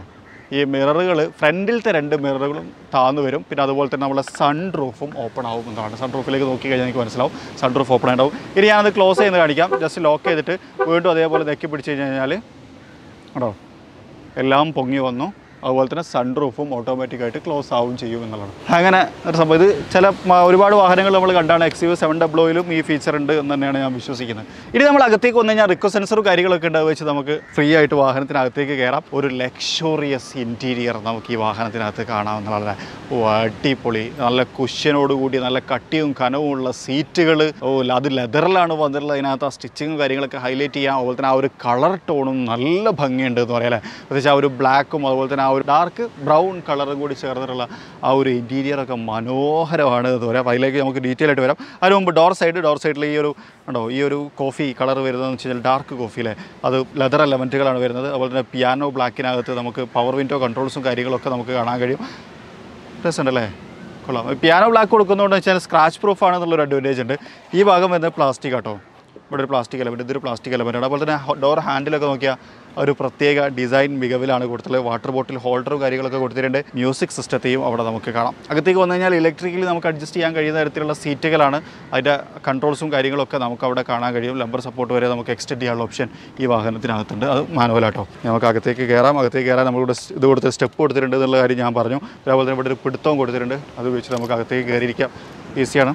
ഈ മിററുകൾ ഫ്രണ്ടിലത്തെ രണ്ട് മിററുകളും താന്നു വരും പിന്നെ അതുപോലെ തന്നെ നമ്മളെ സൺ റൂഫും ഓപ്പൺ ആവും എന്നതാണ് സൺ റൂഫിലേക്ക് നോക്കി കഴിഞ്ഞാൽ എനിക്ക് മനസ്സിലാവും സൺ റൂഫ് ഓപ്പൺ ആയിട്ടുണ്ടാവും ഇനി ഞാനത് ക്ലോസ് ചെയ്യുന്നത് കാണിക്കാം ജസ്റ്റ് ലോക്ക് ചെയ്തിട്ട് വീണ്ടും അതേപോലെ നെക്കി പിടിച്ച് കഴിഞ്ഞ് കഴിഞ്ഞാൽ കേട്ടോ എല്ലാം പൊങ്ങി വന്നു അതുപോലെ തന്നെ സൺ റൂഫും ഓട്ടോമാറ്റിക്കായിട്ട് ക്ലോസ് ആവും ചെയ്യും എന്നുള്ളതാണ് അങ്ങനെ ഒരു സംഭവം ഇത് ചില മ- ഒരുപാട് വാഹനങ്ങൾ നമ്മൾ കണ്ടാണ് എക്സ് യു സെവൻ ഡബ്ല്യൂയിലും ഈ ഫീച്ചർ ഉണ്ട് എന്ന് തന്നെയാണ് ഞാൻ വിശ്വസിക്കുന്നത് ഇനി നമ്മൾ അകത്തേക്ക് വന്നു കഴിഞ്ഞാൽ റിക്കോ സെൻസറും കാര്യങ്ങളൊക്കെ ഉണ്ടാവുക വെച്ച് നമുക്ക് ഫ്രീ ആയിട്ട് വാഹനത്തിനകത്തേക്ക് കയറാം ഒരു ലക്ഷറിയസ് ഇൻറ്റീരിയർ നമുക്ക് ഈ വാഹനത്തിനകത്ത് കാണാവുന്നതാണ് ഓ അടിപൊളി നല്ല കുഷ്യനോട് കൂടി നല്ല കട്ടിയും കനവും ഉള്ള സീറ്റുകൾ ഓ അത് ലെതറിലാണ് വന്നിട്ടുള്ളത് അതിനകത്ത് ആ സ്റ്റിച്ചിങ്ങും കാര്യങ്ങളൊക്കെ ഹൈലൈറ്റ് ചെയ്യാം അതുപോലെ തന്നെ ആ ഒരു കളർ ടോണും നല്ല ഭംഗിയുണ്ട് എന്ന് പറയാം അല്ലേ പ്രത്യേകിച്ച് ആ ഒരു ബ്ലാക്കും അതുപോലെ തന്നെ ആ ഒരു ഡാർക്ക് ബ്രൗൺ കളറും കൂടി ചേർന്നിട്ടുള്ള ആ ഒരു ഇൻറ്റീരിയറൊക്കെ മനോഹരമാണ് എന്ന് പറയാം അപ്പോൾ അതിലേക്ക് നമുക്ക് ഡീറ്റെയിൽ ആയിട്ട് വരാം അതിന് മുമ്പ് ഡോർ സൈഡ് ഡോർ സൈഡിൽ ഈ ഒരു ഉണ്ടോ ഈ ഒരു കോഫി കളർ വരുന്നതെന്ന് വെച്ച് കഴിഞ്ഞാൽ ഡാർക്ക് കോഫിയിലെ അത് ലെതർ എലമെൻറ്റുകളാണ് വരുന്നത് അതുപോലെ തന്നെ പിയാനോ ബ്ലാക്കിനകത്ത് നമുക്ക് പവർ വിൻഡോ കൺട്രോൾസും കാര്യങ്ങളൊക്കെ നമുക്ക് കാണാൻ കഴിയും രസമുണ്ടല്ലേ കൊള്ളാം പിയാനോ ബ്ലാക്ക് കൊടുക്കുന്നതുകൊണ്ട് വെച്ചാൽ സ്ക്രാച്ച് പ്രൂഫ് ആണെന്നുള്ളൊരു അഡ്വാൻറ്റേജ് ഉണ്ട് ഈ ഭാഗം വരുന്നത് പ്ലാസ്റ്റിക് ആട്ടോ ഇവിടെ ഒരു പ്ലാസ്റ്റിക് എലമെൻറ്റ് ഇതൊരു പ്ലാസ്റ്റിക് എലമെൻ്റ് ആണ് അതുപോലെ തന്നെ ഡോർ ഹാൻഡിലൊക്കെ നോക്കിയാൽ ഒരു പ്രത്യേക ഡിസൈൻ മികവിലാണ് കൊടുത്തിട്ടുള്ളത് വാട്ടർ ബോട്ടിൽ ഹോൾഡറും കാര്യങ്ങളൊക്കെ കൊടുത്തിട്ടുണ്ട് മ്യൂസിക് സിസ്റ്റത്തെയും അവിടെ നമുക്ക് കാണാം അകത്തേക്ക് വന്നു കഴിഞ്ഞാൽ ഇലക്ട്രിക്കലി നമുക്ക് അഡ്ജസ്റ്റ് ചെയ്യാൻ കഴിയുന്ന തരത്തിലുള്ള സീറ്റുകളാണ് അതിൻ്റെ കൺട്രോൾസും കാര്യങ്ങളൊക്കെ നമുക്ക് അവിടെ കാണാൻ കഴിയും ലംബർ സപ്പോർട്ട് വരെ നമുക്ക് എക്സ്റ്റെൻഡ് ചെയ്യാനുള്ള ഓപ്ഷൻ ഈ വാഹനത്തിനകത്തുണ്ട് അത് മാനുവലാട്ടോ നമുക്ക് അകത്തേക്ക് കയറാം അകത്തേക്ക് കയറാൻ നമ്മളിവിടെ സ് ഇത് കൊടുത്ത് സ്റ്റെപ്പ് കൊടുത്തിട്ടുണ്ട് എന്നുള്ള കാര്യം ഞാൻ പറഞ്ഞു അതേപോലെ തന്നെ ഇവിടെ ഒരു പിടുത്തവും കൊടുത്തിട്ടുണ്ട് അത് വെച്ച് നമുക്ക് അകത്തേക്ക് കയറിയിരിക്കാം ഈസിയാണ്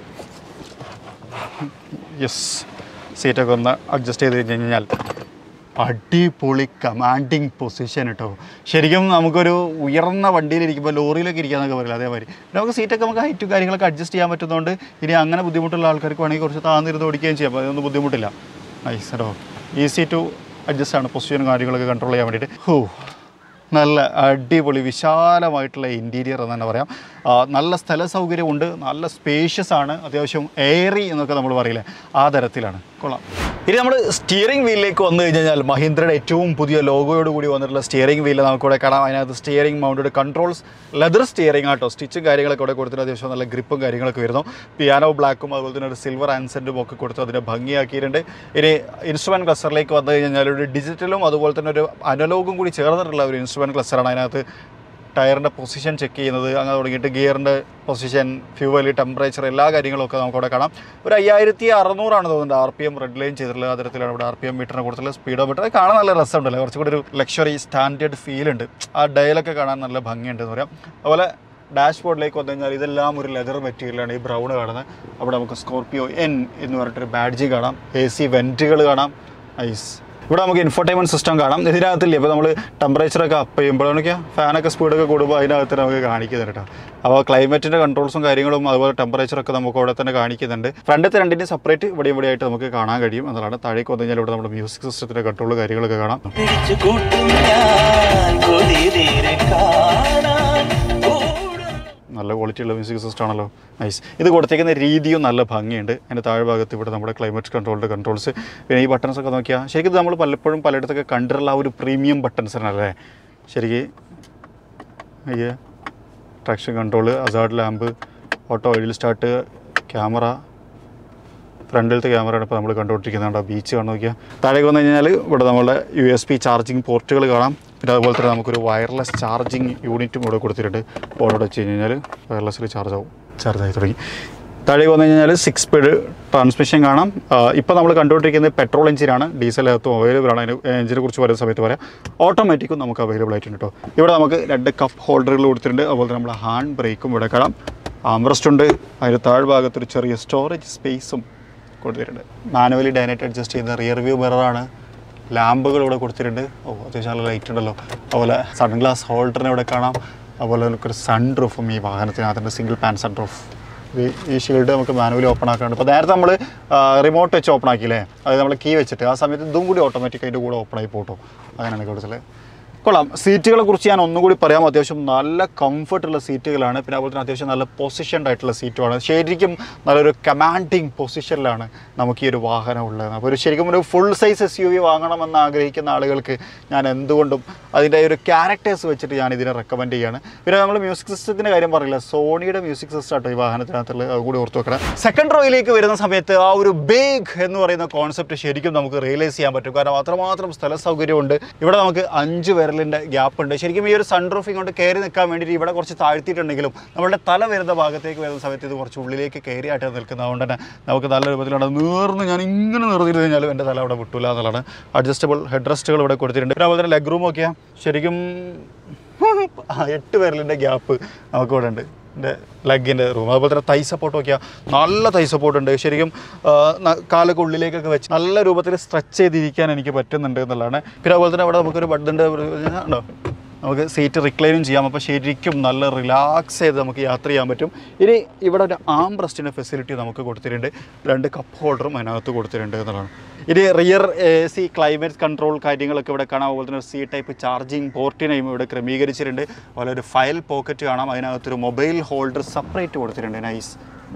യെസ് സീറ്റൊക്കെ ഒന്ന് അഡ്ജസ്റ്റ് ചെയ്ത് കഴിഞ്ഞ് കഴിഞ്ഞാൽ അടിപൊളി കമാൻഡിങ് പൊസിഷൻ കേട്ടോ ശരിക്കും നമുക്കൊരു ഉയർന്ന വണ്ടിയിലിരിക്കുമ്പോൾ ലോറിയിലൊക്കെ ഇരിക്കാന്നൊക്കെ പറയില്ല അതേമാതിരി പിന്നെ നമുക്ക് സീറ്റൊക്കെ നമുക്ക് ഹൈറ്റും കാര്യങ്ങളൊക്കെ അഡ്ജസ്റ്റ് ചെയ്യാൻ പറ്റുന്നതുകൊണ്ട് ഇനി അങ്ങനെ ബുദ്ധിമുട്ടുള്ള ആൾക്കാർക്ക് വേണമെങ്കിൽ കുറച്ച് താന്നിരുന്ന് ഓടിക്കുകയും ചെയ്യാം അപ്പോൾ അതൊന്നും ബുദ്ധിമുട്ടില്ല നൈസ് കേട്ടോ ഈസി ടു അഡ്ജസ്റ്റ് ആണ് പൊസിഷനും കാര്യങ്ങളൊക്കെ കൺട്രോൾ ചെയ്യാൻ വേണ്ടിയിട്ട് ഹോ നല്ല അടിപൊളി വിശാലമായിട്ടുള്ള ഇൻറ്റീരിയർ എന്ന് തന്നെ പറയാം ആ, നല്ല സ്ഥല സൗകര്യമുണ്ട് നല്ല സ്പേഷ്യസ് ആണ് അത്യാവശ്യം എയറി എന്നൊക്കെ നമ്മൾ പറയില്ലേ ആ തരത്തിലാണ് കൊള്ളാം ഇനി നമ്മൾ സ്റ്റിയറിംഗ് വീലിലേക്ക് വന്നു കഴിഞ്ഞാൽ മഹീന്ദ്രയുടെ ഏറ്റവും പുതിയ ലോഗോയോട് കൂടി വന്നിട്ടുള്ള സ്റ്റിയറിംഗ് വീല് നമുക്കിവിടെ കാണാം അതിനകത്ത് steering mounted controls leather steering ആട്ടോ സ്റ്റിച്ചും കാര്യങ്ങളൊക്കെ ഇവിടെ കൊടുത്തിട്ട് അത്യാവശ്യം നല്ല ഗ്രിപ്പും കാര്യങ്ങളൊക്കെ വരുന്നു പിയാനോ ബ്ലാക്കും അതുപോലെ തന്നെ ഒരു സിൽവർ ആൻസെൻറ്റും ഒക്കെ കൊടുത്ത് അതിനെ ഭംഗിയാക്കിയിട്ടുണ്ട് ഇനി ഇൻസ്ട്രുമെൻറ്റ് ക്ലസ്റ്ററിലേക്ക് വന്നു കഴിഞ്ഞാൽ ഒരു ഡിജിറ്റലും അതുപോലെ തന്നെ ഒരു അനലോഗും കൂടി ചേർന്നിട്ടുള്ള ഒരു ഇൻസ്ട്രുമെൻറ്റ് ക്ലസ്റ്ററാണ് അതിനകത്ത് ടയറിൻ്റെ പൊസിഷൻ ചെക്ക് ചെയ്യുന്നത് അങ്ങനെ തുടങ്ങിയിട്ട് ഗിയറിൻ്റെ പൊസിഷൻ ഫ്യൂവൽ ടെമ്പറേച്ചർ എല്ലാ കാര്യങ്ങളും ഒക്കെ നമുക്കവിടെ കാണാം ഒരു അയ്യായിരത്തി അറുന്നൂറാണ് തോന്നുന്നത് R P M red line ചെയ്തിട്ടുള്ളത് ആ തരത്തിലാണ് ഇവിടെ ആർ പി എം മീറ്ററിനെ കൊടുത്തുള്ള സ്പീഡോ മീറ്റർ കാണാൻ നല്ല രസമുണ്ടല്ലോ കുറച്ചും കൂടി ഒരു ലക്ഷറി സ്റ്റാൻഡേർഡ് ഫീൽ ഉണ്ട് ആ ഡയലൊക്കെ കാണാൻ നല്ല ഭംഗിയുണ്ട് എന്ന് പറയാം അതുപോലെ ഡാഷ്ബോർഡിലേക്ക് വന്നു കഴിഞ്ഞാൽ ഇതെല്ലാം ഒരു ലെതർ മെറ്റീരിയലാണ് ഈ ബ്രൗൺ കാണുന്നത് അവിടെ നമുക്ക് സ്കോർപ്പിയോ എൻ എന്ന് പറഞ്ഞിട്ടൊരു ബാഡ്ജ് കാണാം എ സി വെൻറ്റുകൾ കാണാം ഐസ് ഇവിടെ നമുക്ക് ഇൻഫോർടൈൻമെൻറ്റ് സിസ്റ്റം കാണാം ഇതിനകത്തില്ലേ ഇപ്പോൾ നമ്മൾ ടെമ്പറേച്ചറൊക്കെ അപ്പ് ചെയ്യുമ്പോഴാണ് ഫാനൊക്കെ സ്പീഡൊക്കെ കൂടുമ്പോൾ അതിനകത്ത് നമുക്ക് കാണിക്കുന്നുണ്ട് കേട്ടോ അപ്പോൾ ക്ലൈമറ്റിൻ്റെ കൺട്രോൾസും കാര്യങ്ങളും അതുപോലെ ടെമ്പറേച്ചറൊക്കെ നമുക്ക് അവിടെ തന്നെ കാണിക്കുന്നുണ്ട് ഫ്രണ്ടത്തെ രണ്ടിൻ്റെ സെപ്പറേറ്റ് ഇവിടെ ഇവിടെ ആയിട്ട് നമുക്ക് കാണാൻ കഴിയും എന്നതാണ് താഴേക്ക് വന്നു കഴിഞ്ഞാൽ ഇവിടെ നമ്മുടെ മ്യൂസിക് സിസ്റ്റത്തിൻ്റെ കൺട്രോൾ കാര്യങ്ങളൊക്കെ കാണാം പിടിച്ചു കൂട്ടും ഞാൻ കൊതിരേറെ കാണാൻ ഓടും നല്ല ക്വാളിറ്റി ഉള്ള മ്യൂസിക് സിസ്റ്റം ആണല്ലോ നൈസ് ഇത് കൊടുത്തേക്കുന്ന രീതിയും നല്ല ഭംഗിയുണ്ട് അതിൻ്റെ താഴ്ഭാഗത്ത് ഇവിടെ നമ്മുടെ ക്ലൈമറ്റ് കൺട്രോളിൻ്റെ കൺട്രോൾസ് പിന്നെ ഈ ബട്ടൺസ് ഒക്കെ നോക്കിയാൽ ശരിക്കും ഇത് നമ്മൾ പലപ്പോഴും പലയിടത്തൊക്കെ കണ്ടിട്ടുള്ള ആ ഒരു പ്രീമിയം ബട്ടൺസ് ആണല്ലേ ശരിക്കും അയ്യേ traction control hazard lamp auto idle start camera ഫ്രണ്ടിലത്തെ ക്യാമറയാണ് ഇപ്പോൾ നമ്മൾ കണ്ടുകൊണ്ടിരിക്കുന്നത് ബീച്ച് കാണാൻ നോക്കിയാൽ താഴേക്ക് വന്നു കഴിഞ്ഞാൽ ഇവിടെ നമ്മുടെ യു എസ് പി ചാർജിങ് പോർട്ടുകൾ കാണാം പിന്നെ അതുപോലെ തന്നെ നമുക്കൊരു വയർലെസ് ചാർജിങ് യൂണിറ്റും ഇവിടെ കൊടുത്തിട്ടുണ്ട് ഓർഡർ വെച്ച് കഴിഞ്ഞാൽ വയർലെസ്സിൽ ചാർജ് ആവും ചാർജ് ആയി തുടങ്ങി താഴേക്ക് വന്നു കഴിഞ്ഞാൽ സിക്സ് സ്പീഡ് ട്രാൻസ്മിഷൻ കാണാം ഇപ്പോൾ നമ്മൾ കണ്ടുകൊണ്ടിരിക്കുന്നത് പെട്രോൾ എഞ്ചിനാണ് ഡീസലകത്തും അവൈലബിൾ ആണ് അതിന് എഞ്ചിനെ കുറിച്ച് പറയുന്ന സമയത്ത് പറയാം ഓട്ടോമാറ്റിക്കും നമുക്ക് അവൈലബിൾ ആയിട്ടുണ്ട് കേട്ടോ ഇവിടെ നമുക്ക് രണ്ട് കപ്പ് ഹോൾഡറുകൾ കൊടുത്തിട്ടുണ്ട് അതുപോലെ തന്നെ നമ്മുടെ ഹാൻഡ് ബ്രേക്കും ഇവിടെ കാണാം ആംബ്രസ്റ്റ് ഉണ്ട് അതിൻ്റെ താഴ്ഭാഗത്തൊരു ചെറിയ സ്റ്റോറേജ് സ്പേസും കൊടുത്തിട്ടുണ്ട് മാനുവലി ഡൈനറ്റ് അഡ്ജസ്റ്റ് ചെയ്യുന്ന റിയർ വ്യൂ മിററാണ് ലാമ്പുകൾ ഇവിടെ കൊടുത്തിട്ടുണ്ട് ഓ അത്യാവശ്യം നല്ല ലൈറ്റ് ഉണ്ടല്ലോ അതുപോലെ സൺഗ്ലാസ് ഹോൾഡറിനെ ഇവിടെ കാണാം അതുപോലെ നമുക്കൊരു സൺ റൂഫും ഈ വാഹനത്തിനകത്തുണ്ട് സിംഗിൾ പാൻ സൺ റൂഫ് ഈ ഷീൽഡ് നമുക്ക് മാനുവലി ഓപ്പൺ ആക്കാനുണ്ട് ഇപ്പോൾ നേരത്തെ നമ്മൾ റിമോട്ട് വെച്ച് ഓപ്പൺ ആക്കിയില്ലേ അത് നമ്മൾ കീ വെച്ചിട്ട് ആ സമയത്ത് ഇതും കൂടി ഓട്ടോമാറ്റിക് അതിൻ്റെ കൂടെ ഓപ്പൺ ആയി പോട്ടോ അങ്ങനെയാണ് കൊടുത്തത് കൊള്ളാം സീറ്റുകളെ കുറിച്ച് ഞാൻ ഒന്നും കൂടി പറയാം അത്യാവശ്യം നല്ല കംഫർട്ടുള്ള സീറ്റുകളാണ് പിന്നെ അതുപോലെ തന്നെ അത്യാവശ്യം നല്ല പൊസിഷൻഡ് ആയിട്ടുള്ള സീറ്റുമാണ് ശരിക്കും നല്ലൊരു കമാൻഡിങ് പൊസിഷനിലാണ് നമുക്ക് ഈ ഒരു വാഹനം ഉള്ളത് അപ്പോൾ ഒരു ശരിക്കും ഒരു full size S U V വാങ്ങണമെന്ന് ആഗ്രഹിക്കുന്ന ആളുകൾക്ക് ഞാൻ എന്തുകൊണ്ടും അതിൻ്റെ ഒരു ക്യാരക്ടേഴ്സ് വെച്ചിട്ട് ഞാൻ ഇതിനെ റെക്കമെൻഡ് ചെയ്യാണ് പിന്നെ നമ്മൾ മ്യൂസിക് സിസ്റ്റത്തിൻ്റെ കാര്യം പറയില്ല സോണിയുടെ മ്യൂസിക് സിസ്റ്റം ആട്ടോ ഈ വാഹനത്തിനകത്തുള്ളത് അത് കൂടി ഓർത്ത് വെക്കണം സെക്കൻഡ് റോയിലേക്ക് വരുന്ന സമയത്ത് ആ ഒരു ബേഗ് എന്ന് പറയുന്ന കോൺസെപ്റ്റ് ശരിക്കും നമുക്ക് റിയലൈസ് ചെയ്യാൻ പറ്റും കാരണം അത്രമാത്രം സ്ഥല സൗകര്യമുണ്ട് ഇവിടെ നമുക്ക് അഞ്ച് പേരിലെ വിരലിൻ്റെ ഗ്യാപ്പ് ഉണ്ട് ശരിക്കും ഈ ഒരു സൺറൂഫ് ഇങ്ങോട്ട് കയറി നിൽക്കാൻ വേണ്ടിയിട്ട് ഇവിടെ കുറച്ച് താഴ്ത്തിയിട്ടുണ്ടെങ്കിലും നമ്മുടെ തല വരുന്ന ഭാഗത്തേക്ക് വരുന്ന സമയത്ത് ഇത് കുറച്ച് ഉള്ളിലേക്ക് കയറിയായിട്ട് നിൽക്കുന്നതുകൊണ്ട് തന്നെ നമുക്ക് നല്ല രൂപത്തിലാണ് നീർന്ന് ഞാൻ ഇങ്ങനെ നിർത്തിയിട്ട് കഴിഞ്ഞാലും എൻ്റെ തല അവിടെ വിട്ടൂല എന്നുള്ളതാണ് അഡ്ജസ്റ്റബിൾ ഹെഡ് റെസ്റ്റുകൾ ഇവിടെ കൊടുത്തിട്ടുണ്ട് പിന്നെ അതുപോലെ തന്നെ ലെഗ് റൂം നോക്കിയാൽ ശരിക്കും ആ, എട്ട് വിരലിൻ്റെ ഗ്യാപ്പ് നമുക്ക് ഇവിടെ ഉണ്ട് എൻ്റെ ലെഗിൻ്റെ റൂം അതുപോലെ തന്നെ തൈ സപ്പോർട്ട് നോക്കിയാൽ നല്ല തൈ സപ്പോർട്ട് ഉണ്ട് ശരിക്കും ആ, ന- കാലൊക്കെ ഉള്ളിലേക്കൊക്കെ വെച്ച് നല്ല രൂപത്തിൽ സ്ട്രെച്ച് ചെയ്തിരിക്കാൻ എനിക്ക് പറ്റുന്നുണ്ട് എന്നുള്ളതാണ് പിന്നെ അതുപോലെ തന്നെ അവിടെ നമുക്കൊരു ബഡിൻ്റെ ഉണ്ടോ നമുക്ക് സീറ്റ് റിക്ലൈനും ചെയ്യാം അപ്പോൾ ശരിക്കും നല്ല റിലാക്സ് ചെയ്ത് നമുക്ക് യാത്ര ചെയ്യാൻ പറ്റും ഇനി ഇവിടെ ഒരു ആം ബ്രസ്റ്റിൻ്റെ ഫെസിലിറ്റി നമുക്ക് കൊടുത്തിട്ടുണ്ട് രണ്ട് കപ്പ് ഹോൾഡറും അതിനകത്ത് കൊടുത്തിട്ടുണ്ട് എന്നുള്ളതാണ് ഇനി rear A C climate control കാര്യങ്ങളൊക്കെ ഇവിടെ കാണാം അതുപോലെ തന്നെ സി ടൈപ്പ് ചാർജിങ് പോർട്ടിനെയും ഇവിടെ ക്രമീകരിച്ചിട്ടുണ്ട് അതുപോലെ ഒരു ഫയൽ പോക്കറ്റ് കാണാം അതിനകത്തൊരു മൊബൈൽ ഹോൾഡർ സെപ്പറേറ്റ് കൊടുത്തിട്ടുണ്ട് നൈസ്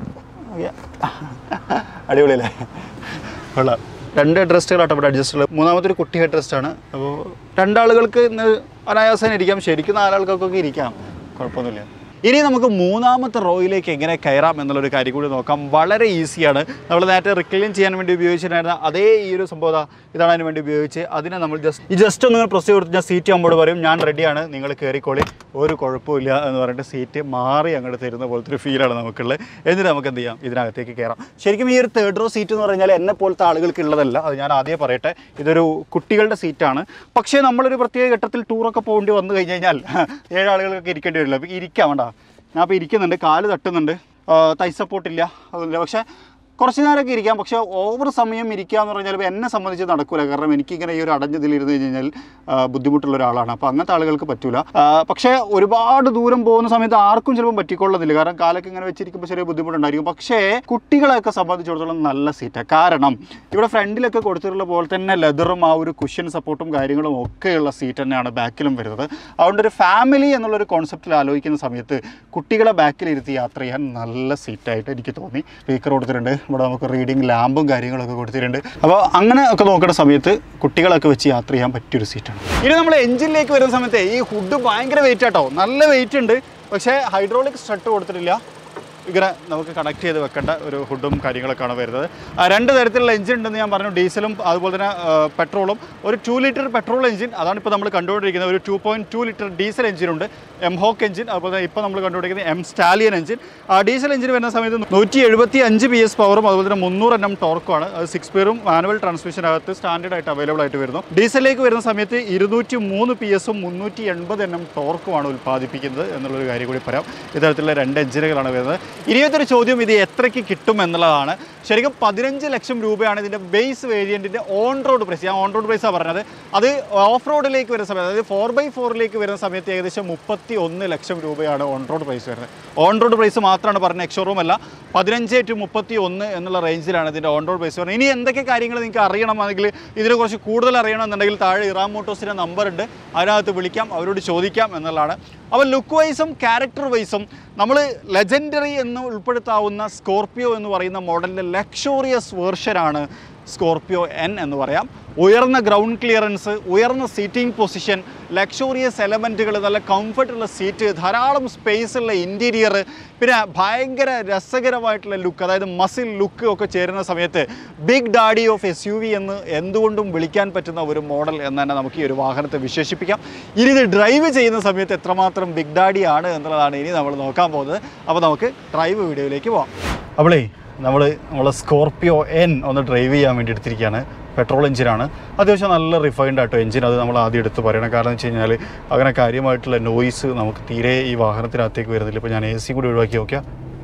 അടിപൊളിയല്ലേ കൊള്ളാം രണ്ട് ഹെഡ് റെസ്റ്റുകളാട്ടോ ഇവിടെ അഡ്ജസ്റ്റ് ഉള്ളത് മൂന്നാമത്തെ ഒരു കുട്ടി ഹെഡ് റെസ്റ്റ് ആണ് അപ്പോൾ രണ്ടാളുകൾക്ക് ഇന്ന് അനായാസം ഇരിക്കാം ശരിക്കും നാലാൾക്കൊക്കെ ഇരിക്കാം കുഴപ്പമൊന്നുമില്ല ഇനി നമുക്ക് മൂന്നാമത്തെ റോയിലേക്ക് എങ്ങനെ കയറാം എന്നുള്ളൊരു കാര്യം കൂടി നോക്കാം വളരെ ഈസിയാണ് നമ്മൾ നേരത്തെ റിക്ലൈൻ ചെയ്യാൻ വേണ്ടി ഉപയോഗിച്ചിട്ടുണ്ടായിരുന്ന അതേ ഈ ഒരു സംഭവം ദാ ഇതാണ് അതിന് വേണ്ടി ഉപയോഗിച്ച് അതിനെ നമ്മൾ ജസ്റ്റ് ഈ ജസ്റ്റ് ഒന്ന് പ്രസ് ചെയ്ത് ഞാൻ സീറ്റ് ആകുമ്പോൾ പറയും ഞാൻ റെഡിയാണ് നിങ്ങൾ കയറിക്കോളി ഒരു കുഴപ്പമില്ല എന്ന് പറഞ്ഞിട്ട് സീറ്റ് മാറി അങ്ങോട്ട് തരുന്ന പോലത്തെ ഒരു ഫീലാണ് നമുക്കുള്ളത് എന്നിട്ട് നമുക്ക് എന്ത് ചെയ്യാം ഇതിനകത്തേക്ക് കയറാം ശരിക്കും ഈ ഒരു തേർഡ് റോ സീറ്റ് എന്ന് പറഞ്ഞാൽ എന്നെ പോലത്തെ ആളുകൾക്ക് ഉള്ളതല്ല അത് ഞാൻ ആദ്യമേ പറയട്ടെ ഇതൊരു കുട്ടികളുടെ സീറ്റാണ് പക്ഷേ നമ്മളൊരു പ്രത്യേക ഘട്ടത്തിൽ ടൂറൊക്കെ പോകേണ്ടി വന്നു കഴിഞ്ഞ് കഴിഞ്ഞാൽ ഏഴ് ആളുകൾക്കൊക്കെ ഇരിക്കേണ്ടി വരില്ല അപ്പോൾ ഇരിക്കാം വേണ്ട ഞാൻ അപ്പോൾ ഇരിക്കുന്നുണ്ട് കാല് തട്ടുന്നുണ്ട് ആ, തൈ സപ്പോർട്ടില്ല അതൊന്നുമില്ല പക്ഷേ കുറച്ച് നേരമൊക്കെ ഇരിക്കാം പക്ഷേ ഓവർ സമയം ഇരിക്കുക എന്ന് പറഞ്ഞാൽ ഇപ്പോൾ എന്നെ സംബന്ധിച്ച് നടക്കില്ല കാരണം എനിക്കിങ്ങനെ ഈ ഒരു അടഞ്ഞതിൽ ഇരുന്ന് കഴിഞ്ഞ് കഴിഞ്ഞാൽ ആ, ബുദ്ധിമുട്ടുള്ള ഒരാളാണ് അപ്പോൾ അങ്ങനത്തെ ആളുകൾക്ക് പറ്റൂല ആ, പക്ഷേ ഒരുപാട് ദൂരം പോകുന്ന സമയത്ത് ആർക്കും ചിലപ്പോൾ പറ്റിക്കൊള്ളുന്നില്ല കാരണം കാലൊക്കെ ഇങ്ങനെ വെച്ചിരിക്കുമ്പോൾ ചെറിയ ബുദ്ധിമുട്ടുണ്ടായിരിക്കും പക്ഷേ കുട്ടികളെയൊക്കെ സംബന്ധിച്ചിടത്തോളം നല്ല സീറ്റാണ് കാരണം ഇവിടെ ഫ്രണ്ടിലൊക്കെ കൊടുത്തിട്ടുള്ള പോലെ തന്നെ ലെതറും ആ ഒരു കുഷ്യൻ സപ്പോർട്ടും കാര്യങ്ങളും ഒക്കെയുള്ള സീറ്റ് തന്നെയാണ് ബാക്കിലും വരുന്നത് അതുകൊണ്ട് ഒരു ഫാമിലി എന്നുള്ളൊരു കോൺസെപ്റ്റിൽ ആലോചിക്കുന്ന സമയത്ത് കുട്ടികളെ ബാക്കിലിരുത്തി യാത്ര ചെയ്യാൻ നല്ല സീറ്റായിട്ട് എനിക്ക് തോന്നി സ്പീക്കർ കൊടുത്തിട്ടുണ്ട് ഇവിടെ നമുക്ക് റീഡിങ് ലാമ്പും കാര്യങ്ങളൊക്കെ കൊടുത്തിട്ടുണ്ട് അപ്പോൾ അങ്ങനെ ഒക്കെ നോക്കുന്ന സമയത്ത് കുട്ടികളൊക്കെ വെച്ച് യാത്ര ചെയ്യാൻ പറ്റിയൊരു സീറ്റാണ് ഇനി നമ്മൾ എഞ്ചിനിലേക്ക് വരുന്ന സമയത്ത് ഈ ഹുഡ് ഭയങ്കര വെയിറ്റ് ആട്ടോ നല്ല വെയിറ്റ് ഉണ്ട് പക്ഷേ ഹൈഡ്രോളിക് സ്ട്രട്ട് കൊടുത്തിട്ടില്ല ഇങ്ങനെ നമുക്ക് കണക്ട് ചെയ്ത് വെക്കേണ്ട ഒരു ഹുഡും കാര്യങ്ങളൊക്കെയാണ് വരുന്നത് ആ, രണ്ട് തരത്തിലുള്ള എഞ്ചിൻ ഉണ്ടെന്ന് ഞാൻ പറഞ്ഞു ഡീസലും അതുപോലെ തന്നെ ആ, പെട്രോളും ഒരു ടു ലിറ്റർ പെട്രോൾ എഞ്ചിൻ അതാണ് ഇപ്പോൾ നമ്മൾ കണ്ടുകൊണ്ടിരിക്കുന്നത് ഒരു two point two litre diesel എഞ്ചിനുണ്ട് എം ഹോക്ക് എഞ്ചിൻ അതുപോലെ തന്നെ ഇപ്പോൾ നമ്മൾ കണ്ടുകൊണ്ടിരിക്കുന്നത് എം സ്റ്റാലിയൻ എഞ്ചിൻ ആ ഡീസൽ എഞ്ചിൻ വരുന്ന സമയത്ത് നൂറ്റി എഴുപത്തി അഞ്ച് പി എസ് പവറും അതുപോലെ തന്നെ മുന്നൂറ് എണ്ണം ടോർക്കുമാണ് അത് സിക്സ് പേരും മാനുവൽ ട്രാൻസ്മിഷനകത്ത് സ്റ്റാൻഡേർഡ് ആയിട്ട് അവൈലബിൾ ആയിട്ട് വരുന്നു ഡീസലിലേക്ക് വരുന്ന സമയത്ത് ഇരുന്നൂറ്റി മൂന്ന് പി എസും മുന്നൂറ്റി എൺപത് എണ്ണം ടോർക്കുമാണ് ഉൽപ്പാദിപ്പിക്കുന്നത് എന്നുള്ളൊരു കാര്യം കൂടി പറയാം ഇത്തരത്തിലുള്ള രണ്ട് എഞ്ചിനുകളാണ് വരുന്നത് ഇനിയത്തൊരു ചോദ്യം ഇത് എത്രയ്ക്ക് കിട്ടും എന്നുള്ളതാണ് ശരിക്കും പതിനഞ്ച് ലക്ഷം രൂപയാണ് ഇതിൻ്റെ ബേസ് വേരിയൻറ്റിൻ്റെ ഓൺ റോഡ് പ്രൈസ് ഞാൻ ഓൺ റോഡ് പ്രൈസാണ് പറഞ്ഞത് അത് ഓഫ് റോഡിലേക്ക് വരുന്ന സമയത്ത് അതായത് ഫോർ ബൈ ഫോറിലേക്ക് വരുന്ന സമയത്ത് ഏകദേശം മുപ്പത്തി ഒന്ന് ലക്ഷം രൂപയാണ് ഓൺ റോഡ് പ്രൈസ് വരുന്നത് ഓൺ റോഡ് പ്രൈസ് മാത്രമാണ് പറഞ്ഞത് എക്സോറൂം അല്ല പതിനഞ്ച് ടു മുപ്പത്തി ഒന്ന് എന്നുള്ള റേഞ്ചിലാണ് ഇതിൻ്റെ ഓൺ റോഡ് പ്രൈസ് വരുന്നത് ഇനി എന്തൊക്കെ കാര്യങ്ങൾ നിങ്ങൾക്ക് അറിയണമെങ്കിൽ ഇതിനെ കുറിച്ച് കൂടുതൽ അറിയണമെന്നുണ്ടെങ്കിൽ താഴെ ഇറാം മോട്ടോസിൻ്റെ നമ്പർ ഉണ്ട് അതിനകത്ത് വിളിക്കാം അവരോട് ചോദിക്കാം എന്നുള്ളതാണ് അപ്പോൾ ലുക്ക് വൈസും ക്യാരക്ടർ വൈസും നമ്മൾ ലെജൻഡറി എന്ന് ഉൾപ്പെടുത്താവുന്ന സ്കോർപ്പിയോ എന്ന് പറയുന്ന മോഡലിൻ്റെ ലക്ഷോറിയസ് വേർഷനാണ് സ്കോർപ്പിയോ എൻ എന്ന് പറയാം ഉയർന്ന ഗ്രൗണ്ട് ക്ലിയറൻസ് ഉയർന്ന സീറ്റിംഗ് പൊസിഷൻ ലക്ഷോറിയസ് എലമെൻറ്റുകൾ നല്ല കംഫർട്ടുള്ള സീറ്റ് ധാരാളം സ്പേസ് ഉള്ള ഇൻറ്റീരിയർ പിന്നെ ഭയങ്കര രസകരമായിട്ടുള്ള ലുക്ക് അതായത് മസിൽ ലുക്ക് ഒക്കെ ചേരുന്ന സമയത്ത് big daddy of S U V എന്ന് എന്തുകൊണ്ടും വിളിക്കാൻ പറ്റുന്ന ഒരു മോഡൽ എന്ന് തന്നെ നമുക്ക് ഈ ഒരു വാഹനത്തെ വിശേഷിപ്പിക്കാം ഇനി ഇത് ഡ്രൈവ് ചെയ്യുന്ന സമയത്ത് എത്രമാത്രം ബിഗ് ഡാഡി ആണ് എന്നുള്ളതാണ് ഇനി നമ്മൾ നോക്കാൻ പോകുന്നത് അപ്പോൾ നമുക്ക് ഡ്രൈവ് വീഡിയോയിലേക്ക് പോകാം അവളേ നമ്മൾ നമ്മൾ സ്കോർപ്പിയോ എൻ ഒന്ന് ഡ്രൈവ് ചെയ്യാൻ വേണ്ടി എടുത്തിരിക്കുകയാണ് പെട്രോൾ എഞ്ചിനാണ് അത്യാവശ്യം നല്ല റിഫൈൻഡ് ആട്ടോ എഞ്ചിൻ അത് നമ്മൾ ആദ്യം എടുത്ത് പറയണം കാരണം എന്ന് വെച്ച് കഴിഞ്ഞാൽ അങ്ങനെ കാര്യമായിട്ടുള്ള നോയ്സ് നമുക്ക് തീരെ ഈ വാഹനത്തിനകത്തേക്ക് വരുന്നില്ല ഇപ്പോൾ ഞാൻ എ സി കൂടി ഒഴിവാക്കി നോക്കിയാൽ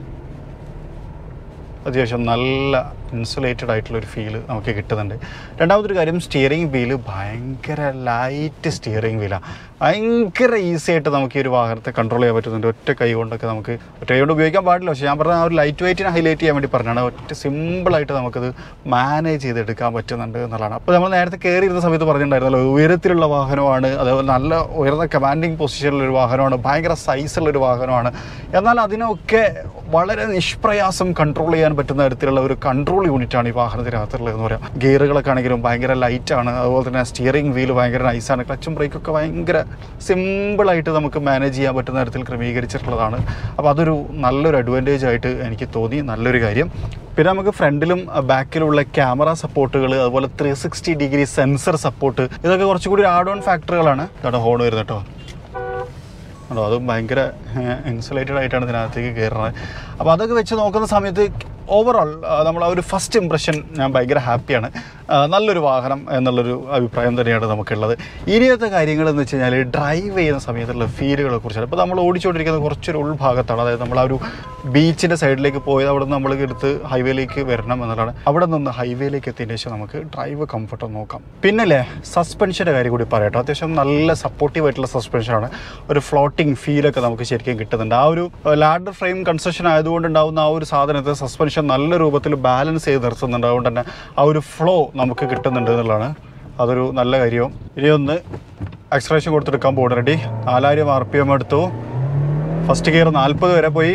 അത്യാവശ്യം നല്ല ഇൻസുലേറ്റഡ് ആയിട്ടുള്ള ഒരു ഫീല് നമുക്ക് കിട്ടുന്നുണ്ട് രണ്ടാമതൊരു കാര്യം സ്റ്റിയറിംഗ് വീല് ഭയങ്കര ലൈറ്റ് സ്റ്റിയറിംഗ് വീലാണ് ഭയങ്കര ഈസി ആയിട്ട് നമുക്ക് ഈ ഒരു വാഹനത്തെ കൺട്രോൾ ചെയ്യാൻ പറ്റുന്നുണ്ട് ഒറ്റ കൈ കൊണ്ടൊക്കെ നമുക്ക് ഒറ്റ കൈ കൊണ്ട് ഉപയോഗിക്കാൻ പാടില്ല പക്ഷേ ഞാൻ പറഞ്ഞ ആ ഒരു ലൈറ്റ് വെയിറ്റിനെ ഹൈലൈറ്റ് ചെയ്യാൻ വേണ്ടി പറഞ്ഞാണ് ഒറ്റ സിമ്പിളായിട്ട് നമുക്കത് മാനേജ് ചെയ്തെടുക്കാൻ പറ്റുന്നുണ്ട് എന്നുള്ളതാണ് അപ്പോൾ നമ്മൾ നേരത്തെ കയറി ഇരുന്ന സമയത്ത് പറഞ്ഞിട്ടുണ്ടായിരുന്നല്ലോ ഉയരത്തിലുള്ള വാഹനമാണ് അതേപോലെ നല്ല ഉയർന്ന കമാൻഡിങ് പൊസിഷനിലുള്ള ഒരു വാഹനമാണ് ഭയങ്കര സൈസുള്ള ഒരു വാഹനമാണ് എന്നാൽ അതിനൊക്കെ വളരെ നിഷ്പ്രയാസം കൺട്രോൾ ചെയ്യാൻ പറ്റുന്ന തരത്തിലുള്ള ഒരു കൺട്രോൾ കൺട്രോൾ യൂണിറ്റാണ് ഈ വാഹനത്തിനകത്തുള്ളത് എന്ന് പറയാം ഗിയറുകളൊക്കെ ആണെങ്കിലും ഭയങ്കര ലൈറ്റാണ് അതുപോലെ തന്നെ സ്റ്റിയറിംഗ് വീൽ ഭയങ്കര നൈസാണ് ക്ലച്ചും ബ്രേക്കൊക്കെ ഭയങ്കര സിമ്പിളായിട്ട് നമുക്ക് മാനേജ് ചെയ്യാൻ പറ്റുന്ന തരത്തിൽ ക്രമീകരിച്ചിട്ടുള്ളതാണ് അപ്പോൾ അതൊരു നല്ലൊരു അഡ്വാൻറ്റേജ് ആയിട്ട് എനിക്ക് തോന്നി നല്ലൊരു കാര്യം പിന്നെ നമുക്ക് ഫ്രണ്ടിലും ബാക്കിലുള്ള ക്യാമറ സപ്പോർട്ടുകൾ അതുപോലെ three sixty degree sensor support ഇതൊക്കെ കുറച്ചുകൂടി ഒരു ആഡ് ഓൺ ഫാക്ടറുകളാണ് കേട്ടോ ഹോൺ വരുന്നത് കേട്ടോ കേട്ടോ അതും ഭയങ്കര ഇൻസുലേറ്റഡ് ആയിട്ടാണ് ഇതിനകത്തേക്ക് കയറുന്നത് അപ്പോൾ അതൊക്കെ വെച്ച് നോക്കുന്ന സമയത്ത് ഓവറോൾ നമ്മൾ ആ ഒരു ഫസ്റ്റ് ഇംപ്രഷൻ ഞാൻ ഭയങ്കര ഹാപ്പിയാണ് ആ, നല്ലൊരു വാഹനം എന്നുള്ളൊരു അഭിപ്രായം തന്നെയാണ് നമുക്കുള്ളത് ഇനിയത്തെ കാര്യങ്ങൾ എന്ന് വെച്ച് കഴിഞ്ഞാൽ ഡ്രൈവ് ചെയ്യുന്ന സമയത്തുള്ള ഫീലുകളെ കുറിച്ചാണ് ഇപ്പോൾ നമ്മൾ ഓടിച്ചുകൊണ്ടിരിക്കുന്നത് കുറച്ചൊരു ഉൾഭാഗത്താണ് അതായത് നമ്മൾ ആ ഒരു ബീച്ചിൻ്റെ സൈഡിലേക്ക് പോയത് അവിടെ നിന്ന് നമ്മൾ എടുത്ത് ഹൈവേയിലേക്ക് വരണം എന്നുള്ളതാണ് അവിടെ നിന്ന് ഹൈവേയിലേക്ക് എത്തിയതിന് ശേഷം നമുക്ക് ഡ്രൈവ് കംഫർട്ട് നോക്കാം പിന്നല്ലേ സസ്പെൻഷൻ്റെ കാര്യം കൂടി പറയട്ടോ അത്യാവശ്യം നല്ല സപ്പോർട്ടീവ് ആയിട്ടുള്ള സസ്പെൻഷനാണ് ഒരു ഫ്ലോട്ടിംഗ് ഫീലൊക്കെ നമുക്ക് ശരിക്കും കിട്ടുന്നുണ്ട് ആ ഒരു ലാഡർ ഫ്രെയിം കൺസ്ട്രക്ഷൻ ആയതുകൊണ്ട് ഉണ്ടാകുന്ന ആ ഒരു സാധനത്തെ സസ്പെൻഷൻ നല്ല രൂപത്തിൽ ബാലൻസ് ചെയ്ത് നിർത്തുന്നുണ്ട് അതുകൊണ്ട് തന്നെ ആ ഒരു ഫ്ലോ നമുക്ക് കിട്ടുന്നുണ്ട് എന്നുള്ളതാണ് അതൊരു നല്ല കാര്യവും ഇനി ഒന്ന് എക്സ്ട്രേഷൻ കൊടുത്തെടുക്കാൻ പോകുന്നു റെഡി നാലായിരം ആർ പി എം എടുത്തു ഫസ്റ്റ് ഗിയർ നാൽപ്പത് വരെ പോയി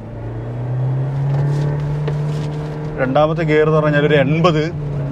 രണ്ടാമത്തെ ഗിയർ എന്ന് പറഞ്ഞാൽ ഒരു എൺപത്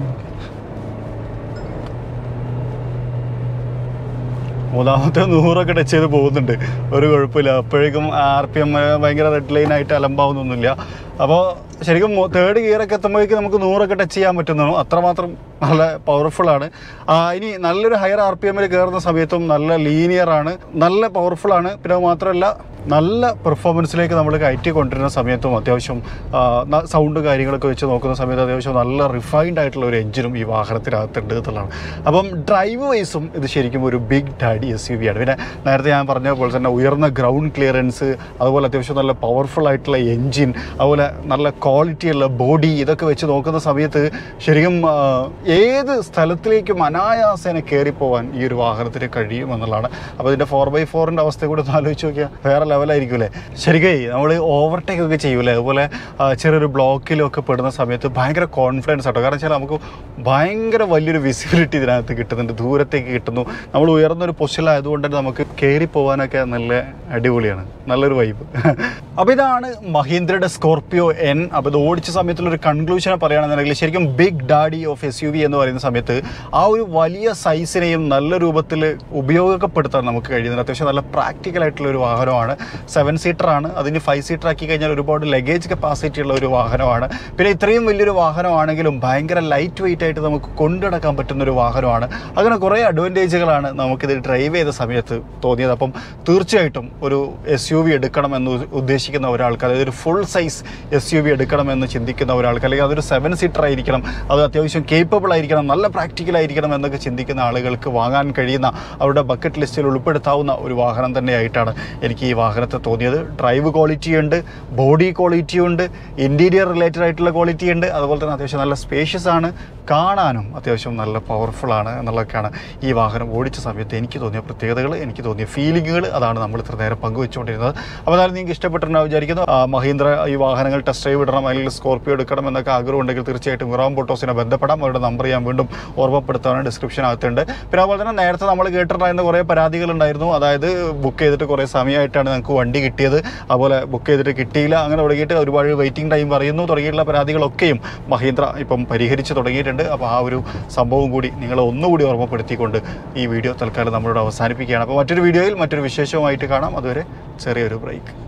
മൂന്നാമത്തെ നൂറൊക്കെ ടച്ച് ചെയ്ത് പോകുന്നുണ്ട് ഒരു കുഴപ്പമില്ല അപ്പോഴേക്കും ആർ പി എം ഭയങ്കര റെഡ് ലൈൻ ആയിട്ട് അലമ്പാവുന്നൊന്നുമില്ല അപ്പോൾ ശരിക്കും തേർഡ് ഗിയറൊക്കെ എത്തുമ്പോഴേക്കും നമുക്ക് നൂറൊക്കെ ടച്ച് ചെയ്യാൻ പറ്റുന്നു അത്രമാത്രം നല്ല പവർഫുള്ളാണ് ഇനി നല്ലൊരു ഹയർ ആർ പി എമ്മിൽ കയറുന്ന സമയത്തും നല്ല ലീനിയർ ആണ് നല്ല പവർഫുൾ ആണ് പിന്നെ അത് മാത്രമല്ല നല്ല പെർഫോമൻസിലേക്ക് നമ്മൾ കയറ്റി കൊണ്ടുവരുന്ന സമയത്തും അത്യാവശ്യം സൗണ്ട് കാര്യങ്ങളൊക്കെ വെച്ച് നോക്കുന്ന സമയത്ത് അത്യാവശ്യം നല്ല റിഫൈൻഡ് ആയിട്ടുള്ള ഒരു എഞ്ചിനും ഈ വാഹനത്തിനകത്തുണ്ട് എന്നുള്ളതാണ് അപ്പം ഡ്രൈവ് വൈസും ഇത് ശരിക്കും ഒരു big daddy S U V ആണ് പിന്നെ നേരത്തെ ഞാൻ പറഞ്ഞ പോലെ തന്നെ ഉയർന്ന ഗ്രൗണ്ട് ക്ലിയറൻസ് അതുപോലെ അത്യാവശ്യം നല്ല പവർഫുൾ ആയിട്ടുള്ള എൻജിൻ അതുപോലെ നല്ല ക്വാളിറ്റിയുള്ള ബോഡി ഇതൊക്കെ വെച്ച് നോക്കുന്ന സമയത്ത് ശരിക്കും ആ, ഏത് സ്ഥലത്തിലേക്കും അനായാസേന കയറിപ്പോവാൻ ഈ ഒരു വാഹനത്തിന് കഴിയും എന്നുള്ളതാണ് അപ്പോൾ ഇതിൻ്റെ ഫോർ ബൈ ഫോറിൻ്റെ അവസ്ഥ കൂടി ഒന്ന് ആലോചിച്ച് നോക്കിയാൽ വേറെ ലെവലായിരിക്കുമല്ലേ ശരിക്കേ നമ്മൾ ഓവർടേക്ക് ഒക്കെ ചെയ്യൂലേ അതുപോലെ ആ, ചെറിയൊരു ബ്ലോക്കിലൊക്കെ പെടുന്ന സമയത്ത് ഭയങ്കര കോൺഫിഡൻസ് ആട്ടോ കാരണം വെച്ചാൽ നമുക്ക് ഭയങ്കര വലിയൊരു വിസിബിലിറ്റി ഇതിനകത്ത് കിട്ടുന്നുണ്ട് ദൂരത്തേക്ക് കിട്ടുന്നു നമ്മൾ ഉയർന്നൊരു പൊസിഷനിലായതുകൊണ്ട് തന്നെ നമുക്ക് കയറി പോകാനൊക്കെ നല്ല അടിപൊളിയാണ് നല്ലൊരു വൈബ് അപ്പോൾ ഇതാണ് മഹീന്ദ്രയുടെ സ്കോർപിയോ എൻ അപ്പോൾ ഇത് ഓടിച്ച സമയത്തുള്ള ഒരു കൺക്ലൂഷൻ പറയുകയാണെന്നുണ്ടെങ്കിൽ ശരിക്കും big daddy of S U V എന്ന് പറയുന്ന സമയത്ത് ആ ഒരു വലിയ സൈസിനെയും നല്ല രൂപത്തിൽ ഉപയോഗപ്പെടുത്താൻ നമുക്ക് കഴിയുന്നത് അത്യാവശ്യം നല്ല പ്രാക്ടിക്കൽ ആയിട്ടുള്ള ഒരു വാഹനമാണ് സെവൻ സീറ്റർ ആണ് അതിന് ഫൈവ് സീറ്റർ ആക്കി കഴിഞ്ഞാൽ ഒരുപാട് ലഗേജ് കപ്പാസിറ്റി ഉള്ള ഒരു വാഹനമാണ് പിന്നെ ഇത്രയും വലിയൊരു വാഹനമാണെങ്കിലും ഭയങ്കര ലൈറ്റ് വെയിറ്റ് ആയിട്ട് നമുക്ക് കൊണ്ടുനടക്കാൻ പറ്റുന്ന ഒരു വാഹനമാണ് അങ്ങനെ കുറേ അഡ്വാൻറ്റേജുകളാണ് നമുക്കിത് ഡ്രൈവ് ചെയ്ത സമയത്ത് തോന്നിയത് അപ്പം തീർച്ചയായിട്ടും ഒരു എസ് യു വി എടുക്കണമെന്ന് ഉ- ഉദ്ദേശിക്കുന്ന ഒരാൾക്ക് അതായത് ഒരു full size S U V എടുക്കണമെന്ന് ചിന്തിക്കുന്ന ഒരാൾക്ക് അല്ലെങ്കിൽ അതൊരു സെവൻ സീറ്റർ ആയിരിക്കണം അത് അത്യാവശ്യം കേപ്പബിൾ ആയിരിക്കണം നല്ല പ്രാക്ടിക്കൽ ആയിരിക്കണം എന്നൊക്കെ ചിന്തിക്കുന്ന ആളുകൾക്ക് വാങ്ങാൻ കഴിയുന്ന അവരുടെ ബക്കറ്റ് ലിസ്റ്റിൽ ഉൾപ്പെടുത്താവുന്ന ഒരു വാഹനം തന്നെയായിട്ടാണ് എനിക്ക് ഈ വാഹനത്തെ തോന്നിയത് ഡ്രൈവ് ക്വാളിറ്റി ഉണ്ട് ബോഡി ക്വാളിറ്റി ഉണ്ട് ഇൻറ്റീരിയർ റിലേറ്റഡ് ആയിട്ടുള്ള ക്വാളിറ്റി ഉണ്ട് അതുപോലെ തന്നെ അത്യാവശ്യം നല്ല സ്പേഷ്യസ് ആണ് കാണാനും അത്യാവശ്യം നല്ല പവർഫുൾ ആണ് എന്നുള്ളതൊക്കെയാണ് ഈ വാഹനം ഓടിച്ച സമയത്ത് എനിക്ക് തോന്നിയ പ്രത്യേകതകൾ എനിക്ക് തോന്നിയ ഫീലിങ്ങുകൾ അതാണ് നമ്മൾ ഇത്ര നേരം പങ്കുവെച്ചുകൊണ്ടിരുന്നത് അപ്പോൾ അതായത് നിങ്ങൾക്ക് ഇഷ്ടപ്പെട്ടിട്ടുണ്ടാവും വിചാരിക്കുന്നു ആ, മഹീന്ദ്ര ഈ വാഹനങ്ങൾ ടെസ്റ്റ് ഡ്രൈവ് ഇടണം അല്ലെങ്കിൽ സ്കോർപ്പിയോ എടുക്കണം എന്നൊക്കെ ആഗ്രഹം ഉണ്ടെങ്കിൽ തീർച്ചയായിട്ടും മിറാം ഫോട്ടോസിനെ ബന്ധപ്പെടാം അവരുടെ നമ്പർ ഞാൻ വീണ്ടും ഓർമ്മപ്പെടുത്താൻ ഡിസ്ക്രിപ്ഷനകത്തുണ്ട് പിന്നെ അതുപോലെ തന്നെ നേരത്തെ നമ്മൾ കേട്ടിട്ടുണ്ടായിരുന്ന കുറേ പരാതികളുണ്ടായിരുന്നു അതായത് ബുക്ക് ചെയ്തിട്ട് കുറേ സമയമായിട്ടാണ് ഞങ്ങൾക്ക് വണ്ടി കിട്ടിയത് അതുപോലെ ബുക്ക് ചെയ്തിട്ട് കിട്ടിയില്ല അങ്ങനെ തുടങ്ങിയിട്ട് ഒരുപാട് വെയിറ്റിംഗ് ടൈം പറയുന്നു തുടങ്ങിയിട്ടുള്ള പരാതികളൊക്കെയും മഹീന്ദ്ര ഇപ്പം പരിഹരിച്ച് തുടങ്ങിയിട്ടുണ്ട് അപ്പോൾ ആ ഒരു സംഭവം കൂടി നിങ്ങളെ ഒന്നുകൂടി ഓർമ്മപ്പെടുത്തിക്കൊണ്ട് ഈ വീഡിയോ തൽക്കാലം നമ്മളോട് അവസാനിപ്പിക്കുകയാണ് അപ്പോൾ മറ്റൊരു വീഡിയോയിൽ മറ്റൊരു വിശേഷവുമായിട്ട് കാണാം അതുവരെ ചെറിയൊരു ബ്രേക്ക്